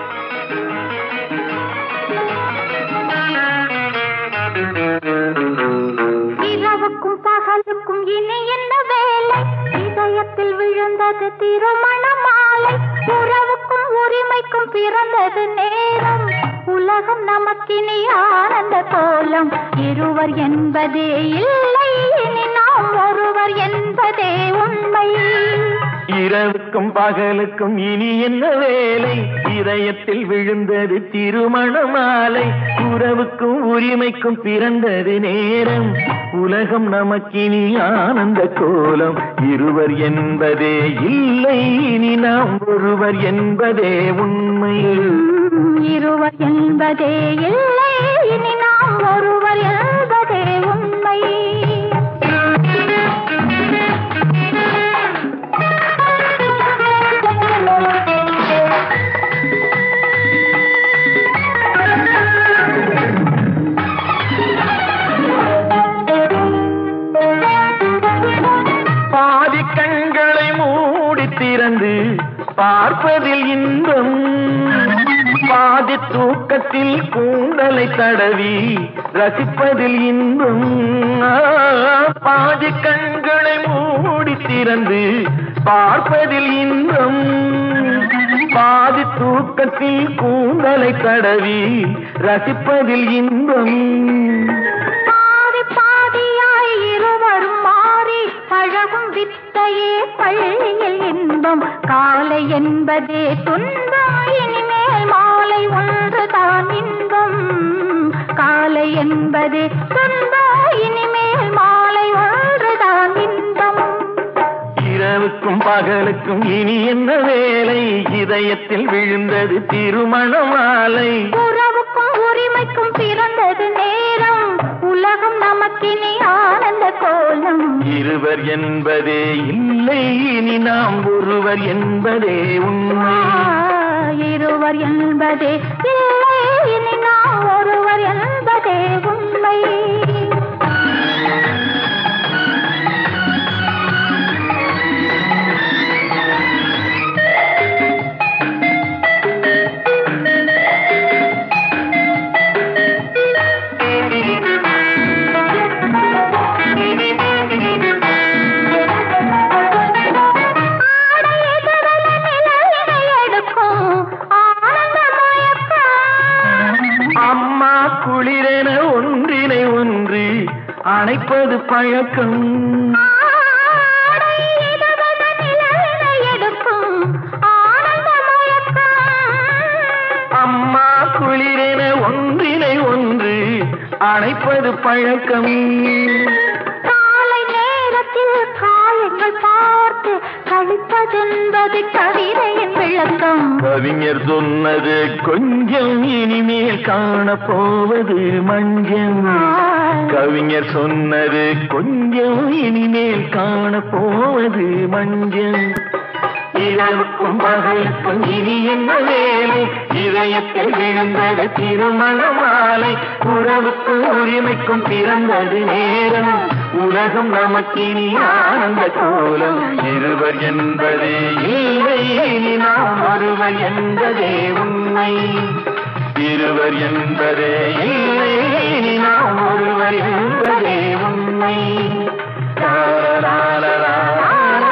இரவுக்கும் பகலுக்கும் இனி என்ன வேலை இதயத்தில் விழுந்தது திருமண மாலை உறவுக்கும்
உரிமைக்கும் பிறந்தது நேரம் உலகம் நமக்கினி ஆனந்த கோலம் இருவர் என்பதே இல்லை இனி நாம் ஒருவர் என்பதே உண்மை
இரவுக்கும் பகலுக்கும் இனி என்ன வேலை இதயத்தில் விழுந்தது திருமண மாலை உறவுக்கும் உரிமைக்கும் பிறந்தது நேரம் உலகம் நமக்கினி ஆனந்த கோலம் இருவர் என்பதே இல்லை இனி நாம் ஒருவர் என்பதே உண்மை
உம், இருவர் என்பதே இல்லை இனி நாம் ஒருவர் என்பதே உண்மை
பாதி கண்களை மூடி திறந்து பார்ப்பதில் இன்பம் பாதி தூக்கத்தில் கூந்தலை தடவி ரசிப்பதில் இன்பம் ஆ, பாதி கண்களை மூடி திறந்து பார்ப்பதில் இன்பம் பாதி தூக்கத்தில் கூந்தலை தடவி ரசிப்பதில் இன்பம்
பாதி பாதியாய் இருவரும் மாறி பழகும் வித்தையே பள்ளியில் இன்பம் காலை என்பதே துன்பம் இனிமேல் மாலை ஒன்றுதான் இன்பம் காலை என்பதே துன்பம் இனிமேல் மாலை ஒன்றுதான் இன்பம்
இரவுக்கும் பகலுக்கும் இனி என்ன வேலை இதயத்தில் விழுந்தது திருமண மாலை
உறவுக்கும் உரிமைக்கும் பிறந்தது நேரம் உலகம் நமக்கினி ஆனந்த கோலம்
இருவர் என்பதே இல்லை இனி நாம் ஒருவர் என்பதே உண்மை
ஆ, இருவர் என்பதே இல்லை இனி நாம் ஒருவர் என்பதே உண்மை ஆடையதரல நிழலினை எடுக்கும் ஆனந்த மயக்கம்
அம்மா குளிரென ஒன்றினை ஒன்று அணைப்பது பழக்கம்
ஆடையதரல நிழலினை எடுக்கும் ஆனந்த மயக்கம்
அம்மா குளிரென ஒன்றினை ஒன்று அணைப்பது பழக்கம்
காலை நேரத்தில் காயங்கள் பார்த்து கழிப்பதென்பது கவிதையின் விளக்கம்
கவிஞர் சொன்னது கொஞ்சம் இனிமேல் காணப்போவது மஞ்சம் கவிஞர் சொன்னது கொஞ்சம் இனிமேல் காணப்போவது மஞ்சள் இரவுக்கும் பகலுக்கும் இனி என்ன வேலை இதயத்தில் விழுந்தது திருமண மாலை உறவுக்கும் உரிமைக்கும் பிறந்தது நேரம் உலகம் நமக்கினி ஆனந்த கோலம் இருவர் என்பதே இல்லை இனி நாம் ஒருவர் என்பதே உண்மை இருவர் என்பதே இல்லை இனி நாம் ஒருவர் என்பதே உண்மை லா, லா, லா, லா, லா,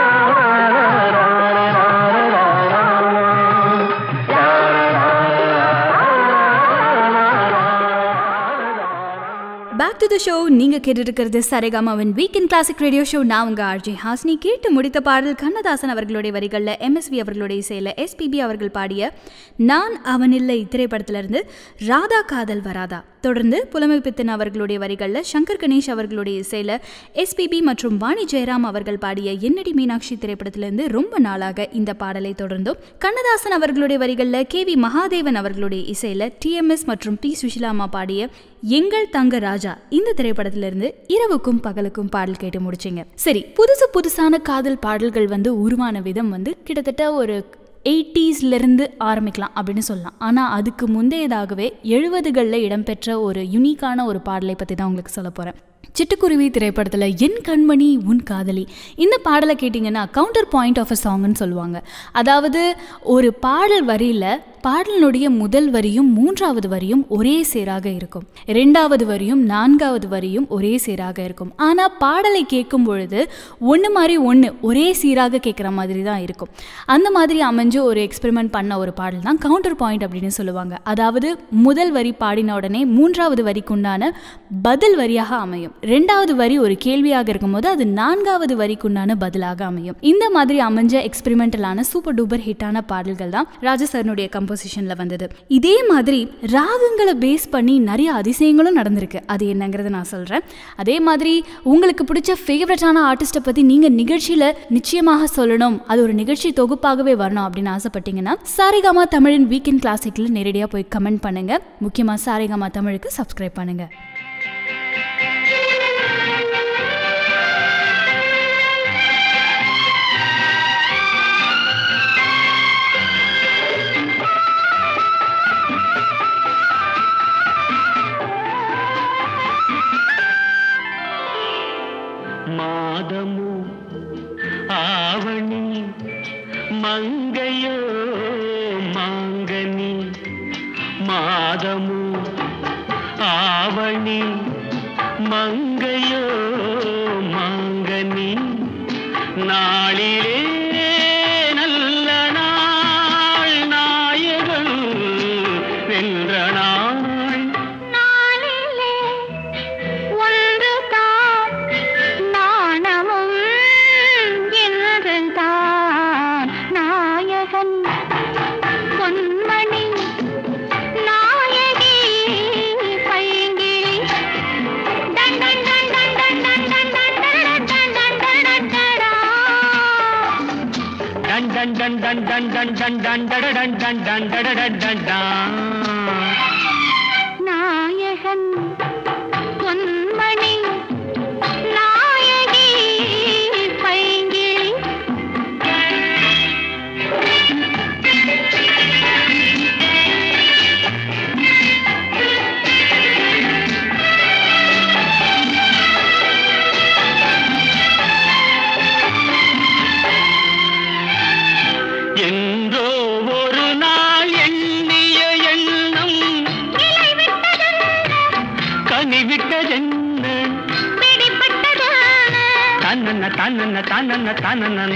பேக் டு த ஷோ நீங்க கேட்டுட்டு இருக்கிறது சரேகாமாவின் வீக்கெண்ட் கிளாசிக் ரேடியோ ஷோ நான் உங்க ஆர்ஜி ஹாஸ்னி கேட்டு முடித்த பாடல் கண்ணதாசன் அவர்களுடைய வரிகளில் எம்எஸ்வி அவர்களுடைய இசையில் எஸ்பிபி அவர்கள் பாடிய நான் அவனில்லை திரைப்படத்திலிருந்து ராதா காதல் வராதா தொடர்ந்து புலமை பித்தன் அவர்களுடைய வரிகளில் சங்கர் கணேஷ் அவர்களுடைய இசையில் எஸ்பிபி மற்றும் வாணி ஜெயராம் அவர்கள் பாடிய என்னடி மீனாட்சி திரைப்படத்திலிருந்து ரொம்ப நாளாக இந்த பாடலை தொடர்ந்தும் கண்ணதாசன் அவர்களுடைய வரிகளில் கே வி மகாதேவன் அவர்களுடைய இசையில் டிஎம்எஸ் மற்றும் பி சுஷிலாமா பாடிய எங்கள் தங்க ராஜா இந்த திரைப்படத்திலிருந்து இரவுக்கும் பகலுக்கும் பாடல் கேட்டு முடிச்சிங்க சரி புதுசு புதுசான காதல் பாடல்கள் வந்து உருவான விதம் வந்து கிட்டத்தட்ட ஒரு எயிட்டிஸ்லேருந்து ஆரம்பிக்கலாம் அப்படின்னு சொல்லலாம் ஆனால் அதுக்கு முந்தையதாகவே எழுபதுகளில் இடம்பெற்ற ஒரு யுனிக்கான ஒரு பாடலை பற்றி தான் உங்களுக்கு சொல்ல போகிறேன் சிட்டுக்குருவி திரைப்படத்தில் என் கண்மணி உன் காதலி இந்த பாடலை கேட்டிங்கன்னா கவுண்டர் பாயிண்ட் ஆஃப் அ சாங்னு சொல்லுவாங்க அதாவது ஒரு பாடல் வரியில் பாடலினுடைய முதல் வரியும் மூன்றாவது வரியும் ஒரே சேராக இருக்கும் ரெண்டாவது வரியும் நான்காவது வரியும் ஒரே சேராக இருக்கும் ஆனா பாடலை கேட்கும் பொழுது ஒன்று மாதிரி ஒன்று ஒரே சீராக கேட்குற மாதிரி தான் இருக்கும் அந்த மாதிரி அமைஞ்சு ஒரு எக்ஸ்பெரிமெண்ட் பண்ண ஒரு பாடல் தான் கவுண்டர் பாயிண்ட் அப்படின்னு சொல்லுவாங்க அதாவது முதல் வரி பாடின உடனே மூன்றாவது வரிக்குண்டான பதில் வரியாக அமையும் ரெண்டாவது வரி ஒரு கேள்வியாக இருக்கும்போது அது நான்காவது வரிக்குண்டான பதிலாக அமையும் இந்த மாதிரி அமைஞ்ச எக்ஸ்பெரிமெண்டலான சூப்பர் டூப்பர் ஹிட்டான பாடல்கள் தான் ராஜசரனுடைய கம்போசிஷன்ல வந்தது இதே மாதிரி ராகங்களை பேஸ் பண்ணி நிறைய அதிசயங்களும் நடந்திருக்கு அது என்னங்கிறத நான் சொல்றேன் அதே மாதிரி உங்களுக்கு பிடிச்ச ஃபேவரட்டான ஆர்டிஸ்ட்டை பத்தி நீங்க நிகழ்ச்சியில நிச்சயமாக சொல்லணும் அது ஒரு நிகழ்ச்சி தொகுப்பாகவே வரணும் அப்படின்னு ஆசைப்பட்டீங்கன்னா சாரிகாமா தமிழின் வீக்கெண்ட் கிளாசிக்ல நேரடியாக போய் கமெண்ட் பண்ணுங்க முக்கியமா சாரிகாமா தமிழுக்கு சப்ஸ்கிரைப் பண்ணுங்க
மாதமு ஆவணி மங்கையோ மாங்கனி மாதமு ஆவணி மங்கையோ மாங்கனி நாளிலே நல்ல நாள் நாயகன் வென்ற நாள்
நாளிலே ஒன்றுதான் நாணமும் என்றுதான் நாயகன் பொன்மணி நாயகி பைங்கிளி டன் டன் டன் டன் டன் டன் டன் டன் டன் டன் டன் டன் டடா.
டன் டன் டன் டன் டன் டன் டன் டன் டட டன் டன் டன் டட டன் டன் டான்.
நாயகன் பொன்மணி நாயகி பைங்கிளி
என்றோ ஒரு நாள் எண்ணிய எண்ணம் கனிவிட்டதென்ன
பிடிப்பட்டதான
தன்னன்ன தன்னன்ன தன்னன்ன தன்னன்ன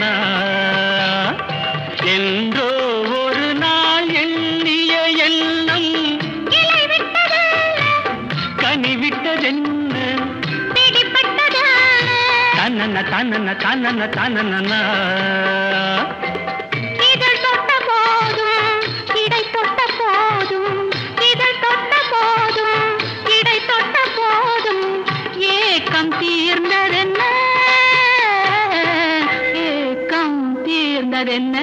என்றோ ஒரு நாள் எண்ணிய எண்ணம் கனிவிட்டதென்ன
பிடிப்பட்டதான
தன்னன்ன தன்னன்ன தன்னன்ன தன்னன்ன
இதழ் தொட்ட போதும் இடை தொட்ட போதும் இதழ் தொட்ட போதும் இடை தொட்ட போதும் ஏக்கம் தீர்ந்ததென்ன ஏக்கம் தீர்ந்ததென்ன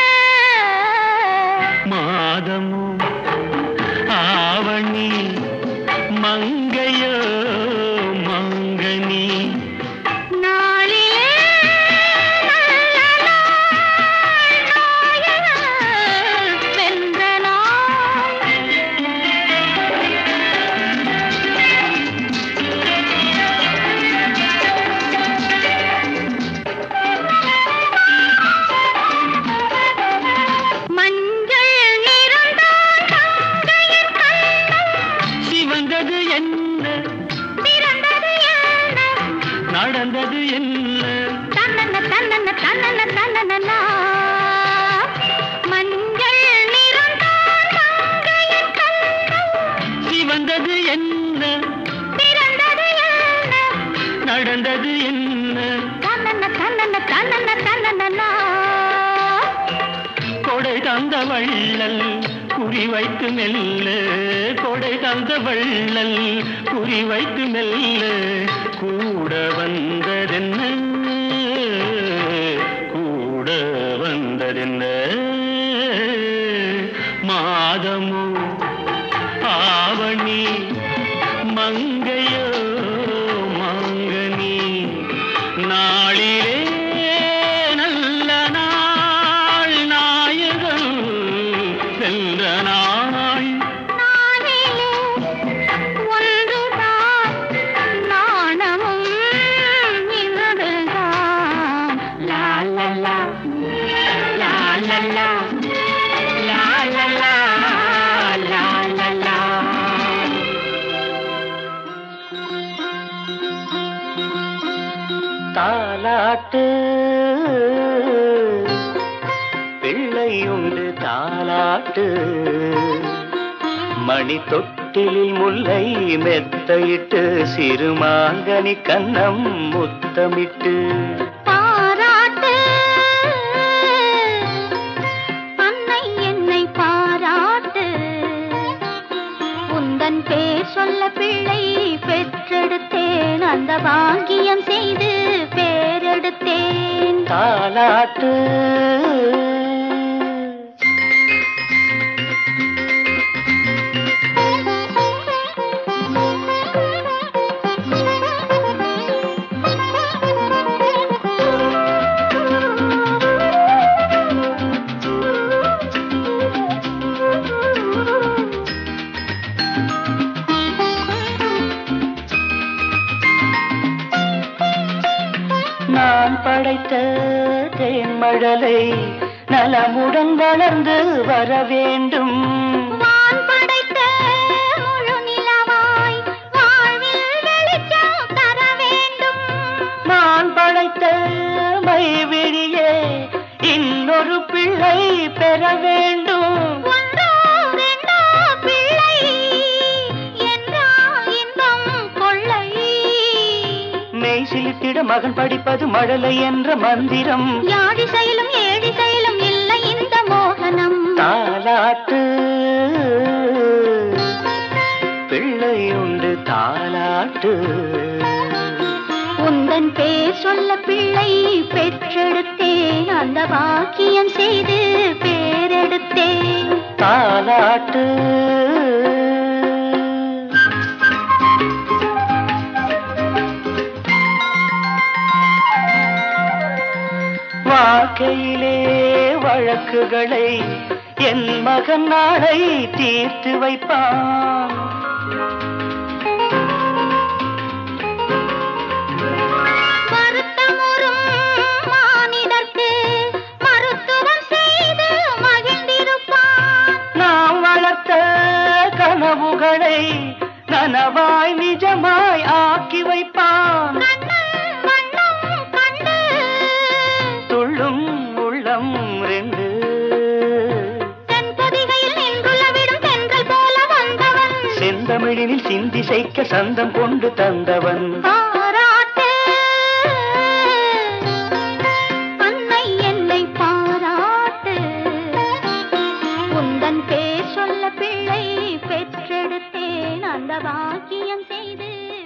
மாதமோ ஆவணி மங்கையோ மங்கனி
நாளிலே நல்ல நாள் நாயகன் வென்ற நாள் மஞ்சள் நிறந்தான் மங்கையின் கண்கள்
சிவந்தது என்ன
பிறந்தது என்ன
நடந்தது என்ன
தன்னன்ன தன்னன்ன தன்னன்ன தன்னன்னா மஞ்சள் நிறந்தான் மங்கையின் கண்கள்
சிவந்தது என்ன
பிறந்தது என்ன
நடந்தது என்ன
தன்னன்ன தன்னன்ன தன்னன்ன தன்னன்னா
கொடை தந்த வள்ளல் குறி வைத்து மெல்ல கொடை தந்த வள்ளல் குறி வைத்து மெல்ல கூட வந்ததென்ன கூட வந்ததென்ன மாதமோ ஆவணி மங்கையோ மாங்கனி நாளிலே நல்ல நாள் நாயகன் சென்ற நாள்
நானிலே ஒன்றுதான் நாணமும் இன்றுதான் லா லா லா லா லா லா லா லா லா
தாலாட்டு பிள்ளையுண்டு தாலாட்டு மணி தொட்டிலில் முல்லை மெத்தையிட்டு சிறுமாங்கனி கன்னம் முத்தமிட்டு
பாராட்டு அன்னை என்னை பாராட்டு உந்தன் பேர் சொல்ல பிள்ளை பெற்றெடுத்தேன் அந்த பாக்கியம் செய்து பேரெடுத்தேன்
தாலாட்டு நான் படைத்த தேன்மழலை நலமுடன் வளர்ந்து வர வேண்டும்
வான் படைத்த முழு நிலவாய் வாழ்வில் வெளிச்சம் தர வேண்டும்
நான் படைத்த மைவிழியே இன்னொரு பிள்ளை பெற வேண்டும்
ஒன்றோ ரெண்டோ பிள்ளை என்றால் இன்பம் கொள்ளை
மெய் சிலித்திட மகன் படிப்பது மழலை என்ற மந்திரம்
யாழி செயலும் ஏழி செயலும் இல்லை இந்த மோகனம்
தாலாட்டு பிள்ளையுண்டு தாலாட்டு
உந்தன் பேர் சொல்ல பிள்ளை பெற்றெடுத்தேன் அந்த பாக்கியம் செய்து பேரெடுத்தேன்
தாலாட்டு வாழ்க்கையிலே வழக்குகளை என் மகன் நாளை தீர்த்து வைப்பான்
வருத்தமுறும் மானிடர்க்கு மருத்துவம் செய்து மகிழ்ந்திருப்பான்
நாம் வளர்த்த கனவுகளை நனவாய் நிஜமாய் ஆக்கி வைப்பான்
கண்ணன் வண்ணம் கண்டு
துள்ளும் உள்ளம் ரெண்டு
தென்பொதிகையில் நின்றுளவிடும் தென்றல் போல வந்தவன்
செந்தமிழினில் சிந்தி செய்க்க சந்தம் கொண்டு தந்தவன்
பாராட்டு அன்னை என்னை பாராட்டு உந்தன் பேர் சொல்ல பிள்ளை பெற்றெடுத்தேன் அந்த பாக்கியம் செய்து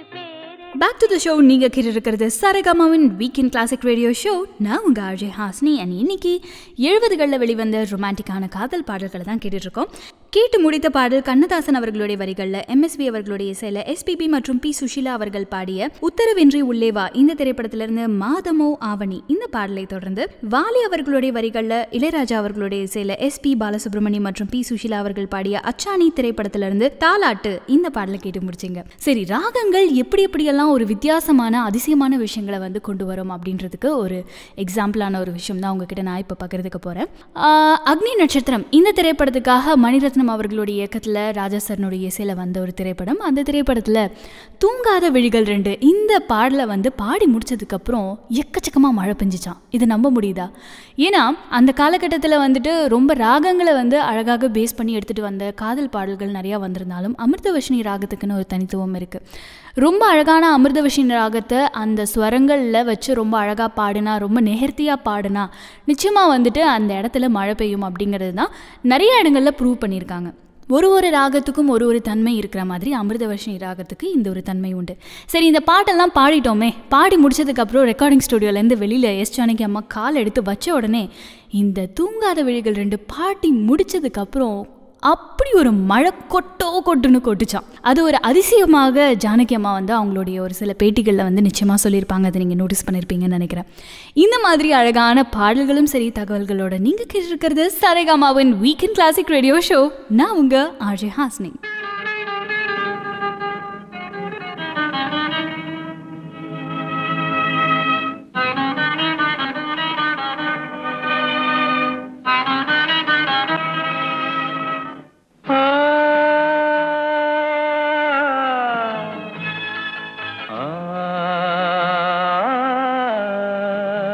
பேர
பேக் டு த ஷோ நீங்க கேட்டு இருக்கிறது சரகமாவின் வீக்கெண்ட் கிளாசிக் ரேடியோ ஷோ நான் உங்க ஆர்ஜே ஹாஸ்னி அண்ட் இன்னைக்கு எழுபதுகளில் வெளிவந்த ரொமான்டிக்கான காதல் பாடல்களை தான் கேட்டுட்டு இருக்கோம் கேட்டு முடித்த பாடல் கண்ணதாசன் அவர்களுடைய வரிகளில் எம்எஸ்வி அவர்களுடைய இசையில் எஸ்பிபி மற்றும் பி சுஷீலா அவர்கள் பாடிய உத்தரவின்றி உள்ளே வா இந்த திரைப்படத்திலிருந்து மாதமோ ஆவணி இந்த பாடலை தொடர்ந்து வாலி அவர்களுடைய வரிகளில் இளையராஜா அவர்களுடைய இசையில் எஸ்பி பாலசுப்ரமணியம் மற்றும் பி சுஷீலா அவர்கள் பாடிய அச்சாணி திரைப்படத்திலிருந்து தாலாட்டு இந்த பாடலை கேட்டு முடிச்சிங்க சரி ராகங்கள் எப்படி எப்படியெல்லாம் ஒரு வித்தியாசமான அதிசயமான விஷயங்களை வந்து கொண்டு வரும் அப்படின்றதுக்கு ஒரு எக்ஸாம்பிளான ஒரு விஷயம் தான் உங்ககிட்ட நான் இப்போ பகிர்ந்துக்க போகிறேன் அக்னி நட்சத்திரம் இந்த திரைப்படத்துக்காக மணிரத்னம் அவர்களுடைய இயக்கத்தில் ராஜா சரனுடைய இசையில் வந்த ஒரு திரைப்படம் அந்த திரைப்படத்தில் தூங்காத விழிகள் ரெண்டு இந்த பாடலை வந்து பாடி முடிச்சதுக்கப்புறம் எக்கச்சக்கமாக மழை பெஞ்சிச்சான் இது நம்ப முடியுதா ஏன்னா அந்த காலகட்டத்தில் வந்துட்டு ரொம்ப ராகங்களை வந்து அழகாக பேஸ் பண்ணி எடுத்துகிட்டு வந்த காதல் பாடல்கள் நிறையா வந்திருந்தாலும் அமிர்தவர்ஷினி ராகத்துக்குன்னு ஒரு தனித்துவம் இருக்குது ரொம்ப அழகான அமிர்தவர்ஷினி ராகத்தை அந்த ஸ்வரங்களில் வச்சு ரொம்ப அழகாக பாடுனா ரொம்ப நேர்த்தியாக பாடுனா நிச்சயமாக வந்துட்டு அந்த இடத்துல மழை பெய்யும் அப்படிங்கிறது தான் நிறைய இடங்களில் ப்ரூவ் பண்ணியிருக்காங்க ஒரு ஒரு ராகத்துக்கும் ஒரு ஒரு தன்மை இருக்கிற மாதிரி அமிர்தவர்ஷினி ராகத்துக்கு இந்த ஒரு தன்மை உண்டு சரி இந்த பாட்டெல்லாம் பாடிட்டோமே பாடி முடிச்சதுக்கப்புறம் ரெக்கார்டிங் ஸ்டுடியோலேருந்து வெளியில் எஸ் ஜானகி அம்மா கால் எடுத்து வச்ச உடனே இந்த தூங்காத விழிகள் ரெண்டு பாட்டி முடிச்சதுக்கப்புறம் அப்படி ஒரு மழை கொட்டோ கொட்டுன்னு கொட்டுச்சான் அது ஒரு அதிசயமாக ஜானகி அம்மா வந்து அவங்களுடைய ஒரு சில பேட்டிகளில் வந்து நிச்சயமாக சொல்லியிருப்பாங்க அதை நீங்கள் நோட்டீஸ் பண்ணியிருப்பீங்கன்னு நினைக்கிறேன் இந்த மாதிரி அழகான பாடல்களும் சரி தகவல்களோட நீங்கள் கேட்டிருக்கிறது சரேகாமாவின் வீக்கெண்ட் கிளாசிக் ரேடியோ ஷோ நான் உங்கள் ஆர்ஜே ஹாஸ்னி
ஆ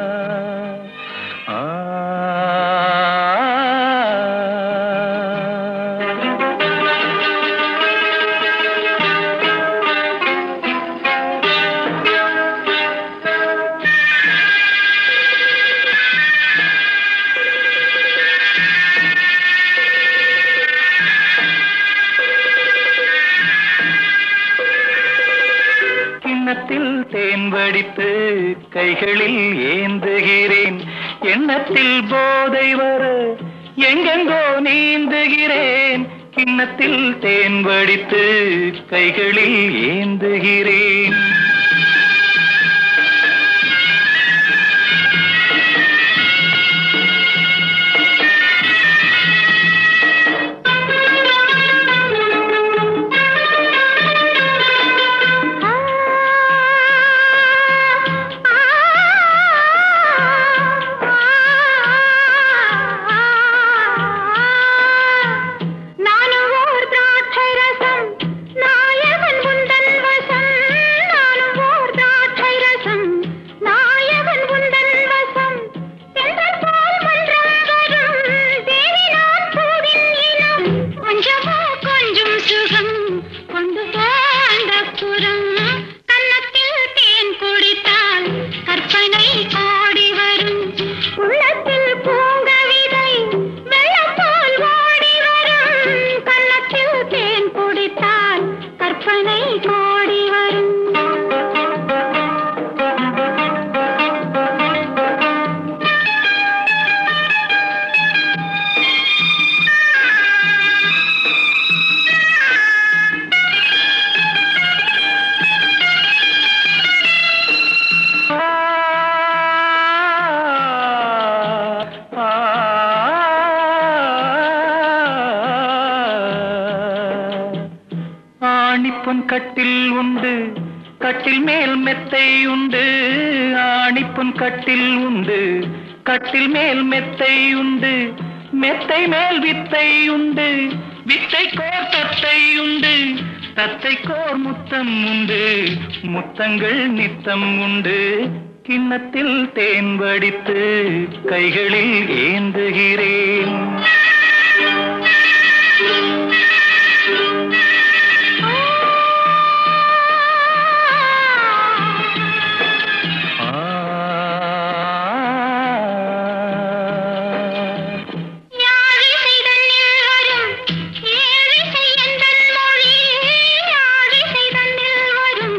வடித்து கைகளில் ஏந்துகிறேன் எண்ணத்தில் போதை வர எங்கெங்கோ நீந்துகிறேன் கிண்ணத்தில் தேன் வடித்து கைகளில் ஏந்துகிறேன்
நானும் ஓர் திராட்சை ரசம் நாயகன் உந்தன் வசம் நானும் ஓர் திராட்சை ரசம் நாயகன் உந்தன் வசம் தென்றல் போல் மன்றம் வரும் தேவி நான் பூவின் இனம் கொஞ்சமோ கொஞ்சம் சுகம் கொண்டு போ அந்தப்புறம் கன்னத்தில் தேன் குடித்தால் கற்பனை கோடி வரும் உள்ளத்தில் பூங்கவிதை வெள்ளம் போல் ஓடி வரும் கன்னத்தில் தேன் குடித்தால் கற்பனை கோடி வரும்
ஆணிப்பொன் கட்டில் உண்டு கட்டில் மேல் மெத்தை உண்டு ஆணிப்பொன் கட்டில் உண்டு கட்டில் மேல் மெத்தை உண்டு மெத்தை மேல் வித்தை உண்டு வித்தை கோர் தத்தை உண்டு தத்தை கோர் முத்தம் உண்டு முத்தங்கள் நித்தம் உண்டு கிண்ணத்தில் தேன் வடித்து கைகளில் ஏந்துகிறேன்
யாழிசை தன்னில் வரும் ஏழிசை எந்தன் மொழி யாழிசை தன்னில் வரும்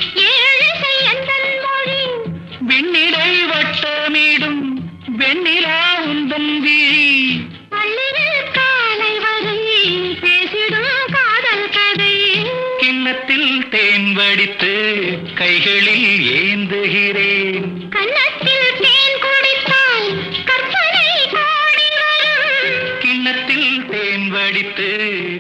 ஏழிசை எந்தன் மொழி
விண்ணிடை வட்டமிடும் வெண்ணிலா உந்தன் விழி
பள்ளியில் காலை வரை பேசிடும் காதல் கதை
கிண்ணத்தில் தேன் வடித்து கைகளில் ஏந்துகிறேன்
கன்னத்தில் தேன் குடித்தால் கற்பனை கோடி வரும்
கிண்ணத்தில் தேன் வடித்து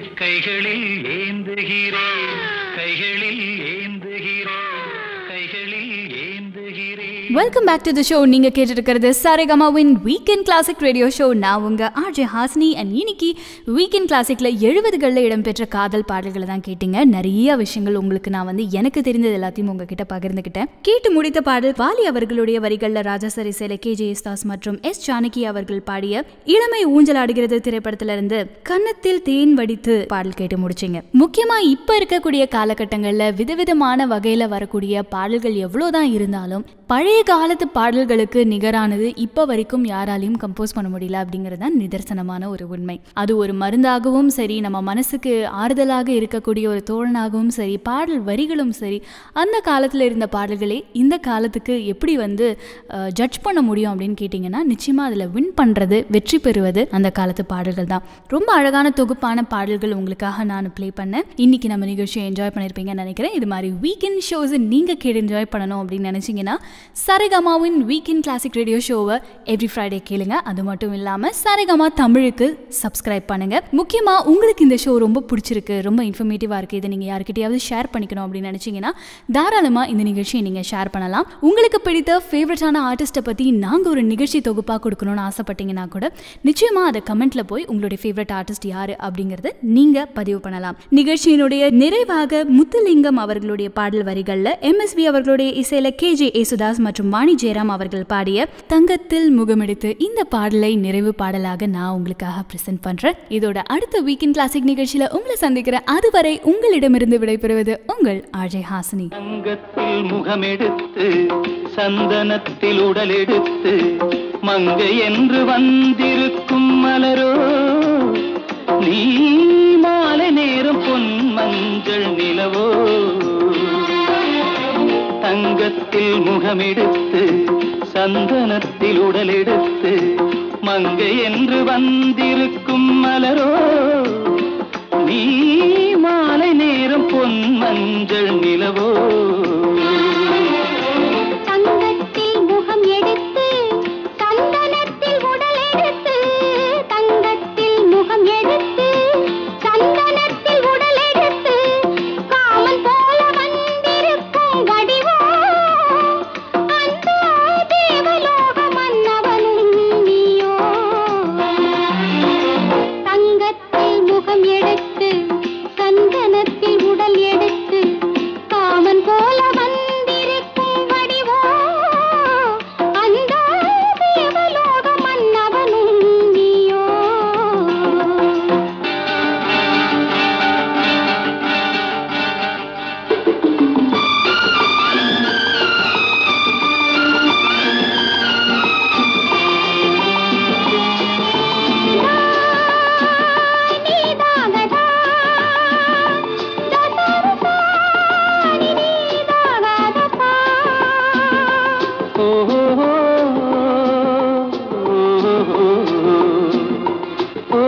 கைகளில் ஏந்துகிறேன் கைகளில் ஏந்துகிறேன் கைகளில் ஏந்துகிறேன்
welcome back to the show நீங்க கேட்டு இருக்கிறது சாரேகமாவின் வீக்கெண்ட் கிளாசிக் ரேடியோ ஷோ நான் உங்க ஆர்ஜே ஹாஸ்னி அண்ட் இன்னைக்கு வீக்கெண்ட் கிளாசிக்ல எழுபதுகளில் இடம்பெற்ற காதல் பாடல்களை தான் கேட்டீங்க நிறைய விஷயங்கள் உங்களுக்கு நான் வந்து எனக்கு தெரிந்தது எல்லாத்தையும் உங்ககிட்ட பகிர்ந்துக்கிட்டேன் கேட்டு முடித்த பாடல் வாலி அவர்களுடைய வரிகள்ல ராஜாசரி சேலை கே ஜே தாஸ் மற்றும் எஸ் ஜானகி அவர்கள் பாடிய இளமை ஊஞ்சலாடுகிறது திரைப்படத்துல இருந்து கன்னத்தில் தேன் வடித்து பாடல் கேட்டு முடிச்சிங்க முக்கியமா இப்ப இருக்கக்கூடிய காலகட்டங்கள்ல விதவிதமான வகையில வரக்கூடிய பாடல்கள் எவ்வளவுதான் இருந்தாலும் பழைய காலத்து பாடல்களுக்கு நிகரானது இப்ப வரைக்கும் யாராலையும் கம்போஸ் பண்ண முடியல அப்படிங்கிறது தான் நிதர்சனமான ஒரு உண்மை அது ஒரு மருந்தாகவும் சரி நம்ம மனசுக்கு ஆறுதலாக இருக்கக்கூடிய ஒரு தோழனாகவும் சரி பாடல் வரிகளும் சரி அந்த காலத்தில் இருந்த பாடல்களே இந்த காலத்துக்கு எப்படி வந்து ஜட்ஜ் பண்ண முடியும் அப்படின்னு கேட்டிங்கன்னா நிச்சயமாக அதில் வின் பண்ணுறது வெற்றி பெறுவது அந்த காலத்து பாடல்கள் தான் ரொம்ப அழகான தொகுப்பான பாடல்கள் உங்களுக்காக நான் ப்ளே பண்ணேன் இன்னைக்கு நம்ம நிகழ்ச்சியை என்ஜாய் பண்ணியிருப்பீங்கன்னு நினைக்கிறேன் இது மாதிரி வீக்கெண்ட் ஷோஸை நீங்கள் கேட்டு என்ஜாய் பண்ணணும் அப்படின்னு நினச்சிங்கன்னா சரிகமாவின் வீக்கெண்ட் கிளாசிக் ரேடியோ ஷோவை எவ்ரி ஃப்ரைடே கேளுங்க அது மட்டும் இல்லாமல் சரிகமா தமிழுக்கு சப்ஸ்கிரைப் பண்ணுங்க முக்கியமாக உங்களுக்கு இந்த ஷோ ரொம்ப பிடிச்சிருக்கு ரொம்ப இன்ஃபர்மேட்டிவாக இருக்குது இதை நீங்கள் யார்கிட்டயாவது ஷேர் பண்ணிக்கணும் அப்படின்னு நினச்சிங்கன்னா தாராளமாக இந்த நிகழ்ச்சியை நீங்கள் ஷேர் பண்ணலாம் உங்களுக்கு பிடித்த ஃபேவரட்டான ஆர்டிஸ்ட்டை பற்றி நாங்கள் ஒரு நிகழ்ச்சி தொகுப்பாக கொடுக்கணும்னு ஆசைப்பட்டீங்கன்னா கூட நிச்சயமாக அதை கமெண்ட்ல போய் உங்களுடைய ஃபேவரட் ஆர்டிஸ்ட் யார் அப்படிங்கிறத நீங்கள் பதிவு பண்ணலாம் நிகழ்ச்சியினுடைய நிறைவாக முத்துலிங்கம் அவர்களுடைய பாடல் வரிகளில் எம்எஸ்வி அவர்களுடைய இசையில கே ஜே ஏசுதாஸ் மற்றும் வாணி ஜெயராம் அவர்கள் பாடிய தங்கத்தில் முகமெடுத்து இந்த பாடலை நிறைவு பாடலாக நான் உங்களுக்காக பிரசன்ட் பண்றேன் இதோட அடுத்த வீக்கெண்ட் கிளாசிக் நிகழ்ச்சியில உங்களை சந்திக்கிறேன் அதுவரை உங்களிடமிருந்து விடைபெறுவது உங்கள் ஆர்ஜே ஹாசினி
தங்கத்தில் முகமெடுத்து சந்தனத்தில் உடலெடுத்து மங்கை என்று வந்திருக்கும் மலரோ நீ மாலை நேரம் பொன் மஞ்சள் நிலவோ தங்க தங்கத்தில் முகமெடுத்து சந்தனத்தில் உடலெடுத்து மங்கை என்று வந்திருக்கும் மலரோ நீ மாலை நேரம் பொன் மஞ்சள் நிலவோ
தங்கத்தில் முகம் எடுத்து சந்தனத்தில் உடல் எடுத்து தங்கத்தில் முகம் எடுத்து சந்தனத்தில் உடல் எடுத்து காமன் போல வந்திருக்கும் வடிவோ அந்த தேவலோக மன்னவனும் நீயோ தங்கத்தில் முகம் எடுத்து சந்தனத்தில் உடல் எடுத்து காமன் போல வந்திருக்கும் வடிவோ அந்த தேவலோக மன்னவனும் நீயோ நீதாகதா தசரதா நீதாகதா
ஓ, ஓ, ஓ,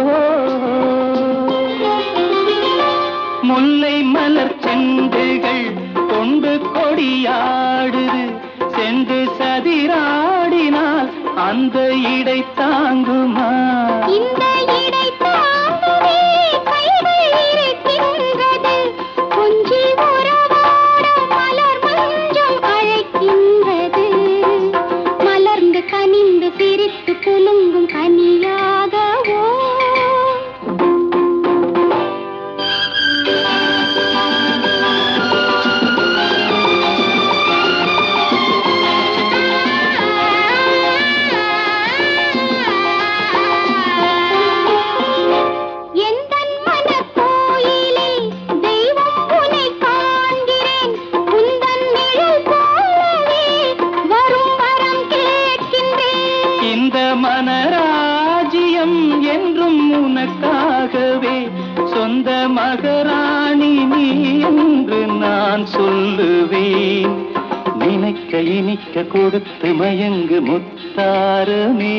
முல்லை மலர் செண்டுகள் கொண்டு கொடியாடுது சென்று சதிராடினால் அந்த இடை தாங்குமா
இந்த இடை தாண்டவே கைகள் இருக்கின்றது கொஞ்சி உறவாட மலர் மஞ்சம் அழைக்கின்றது மலர்ந்து கனிந்து சிரித்து குலுங்கும் கனியாகவோ எந்தன் மனக்கோயிலில் தெய்வம் உனை காண்கிறேன் உந்தன் நிழல் போலவே வரும் வரம் கேட்கின்றேன்
இந்த மனராஜ்யம் என்றும் உனக்காகவே சொந்த மகராணி நீ என்று நான் சொல்லுவேன் நினைக்க இனிக்க கொடுத்து மயங்கு முத்தாரமே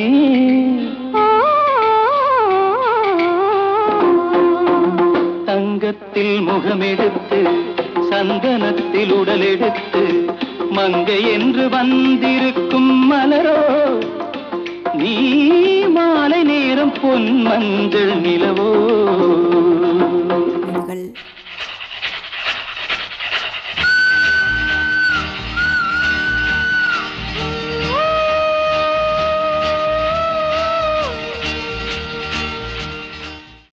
தங்கத்தில் முகமெடுத்து சந்தனத்தில் உடலெடுத்து மங்கை என்று வந்திருக்கும் மலரோ நீ மாலை நேரம் பொன் மஞ்சள் நிலவோ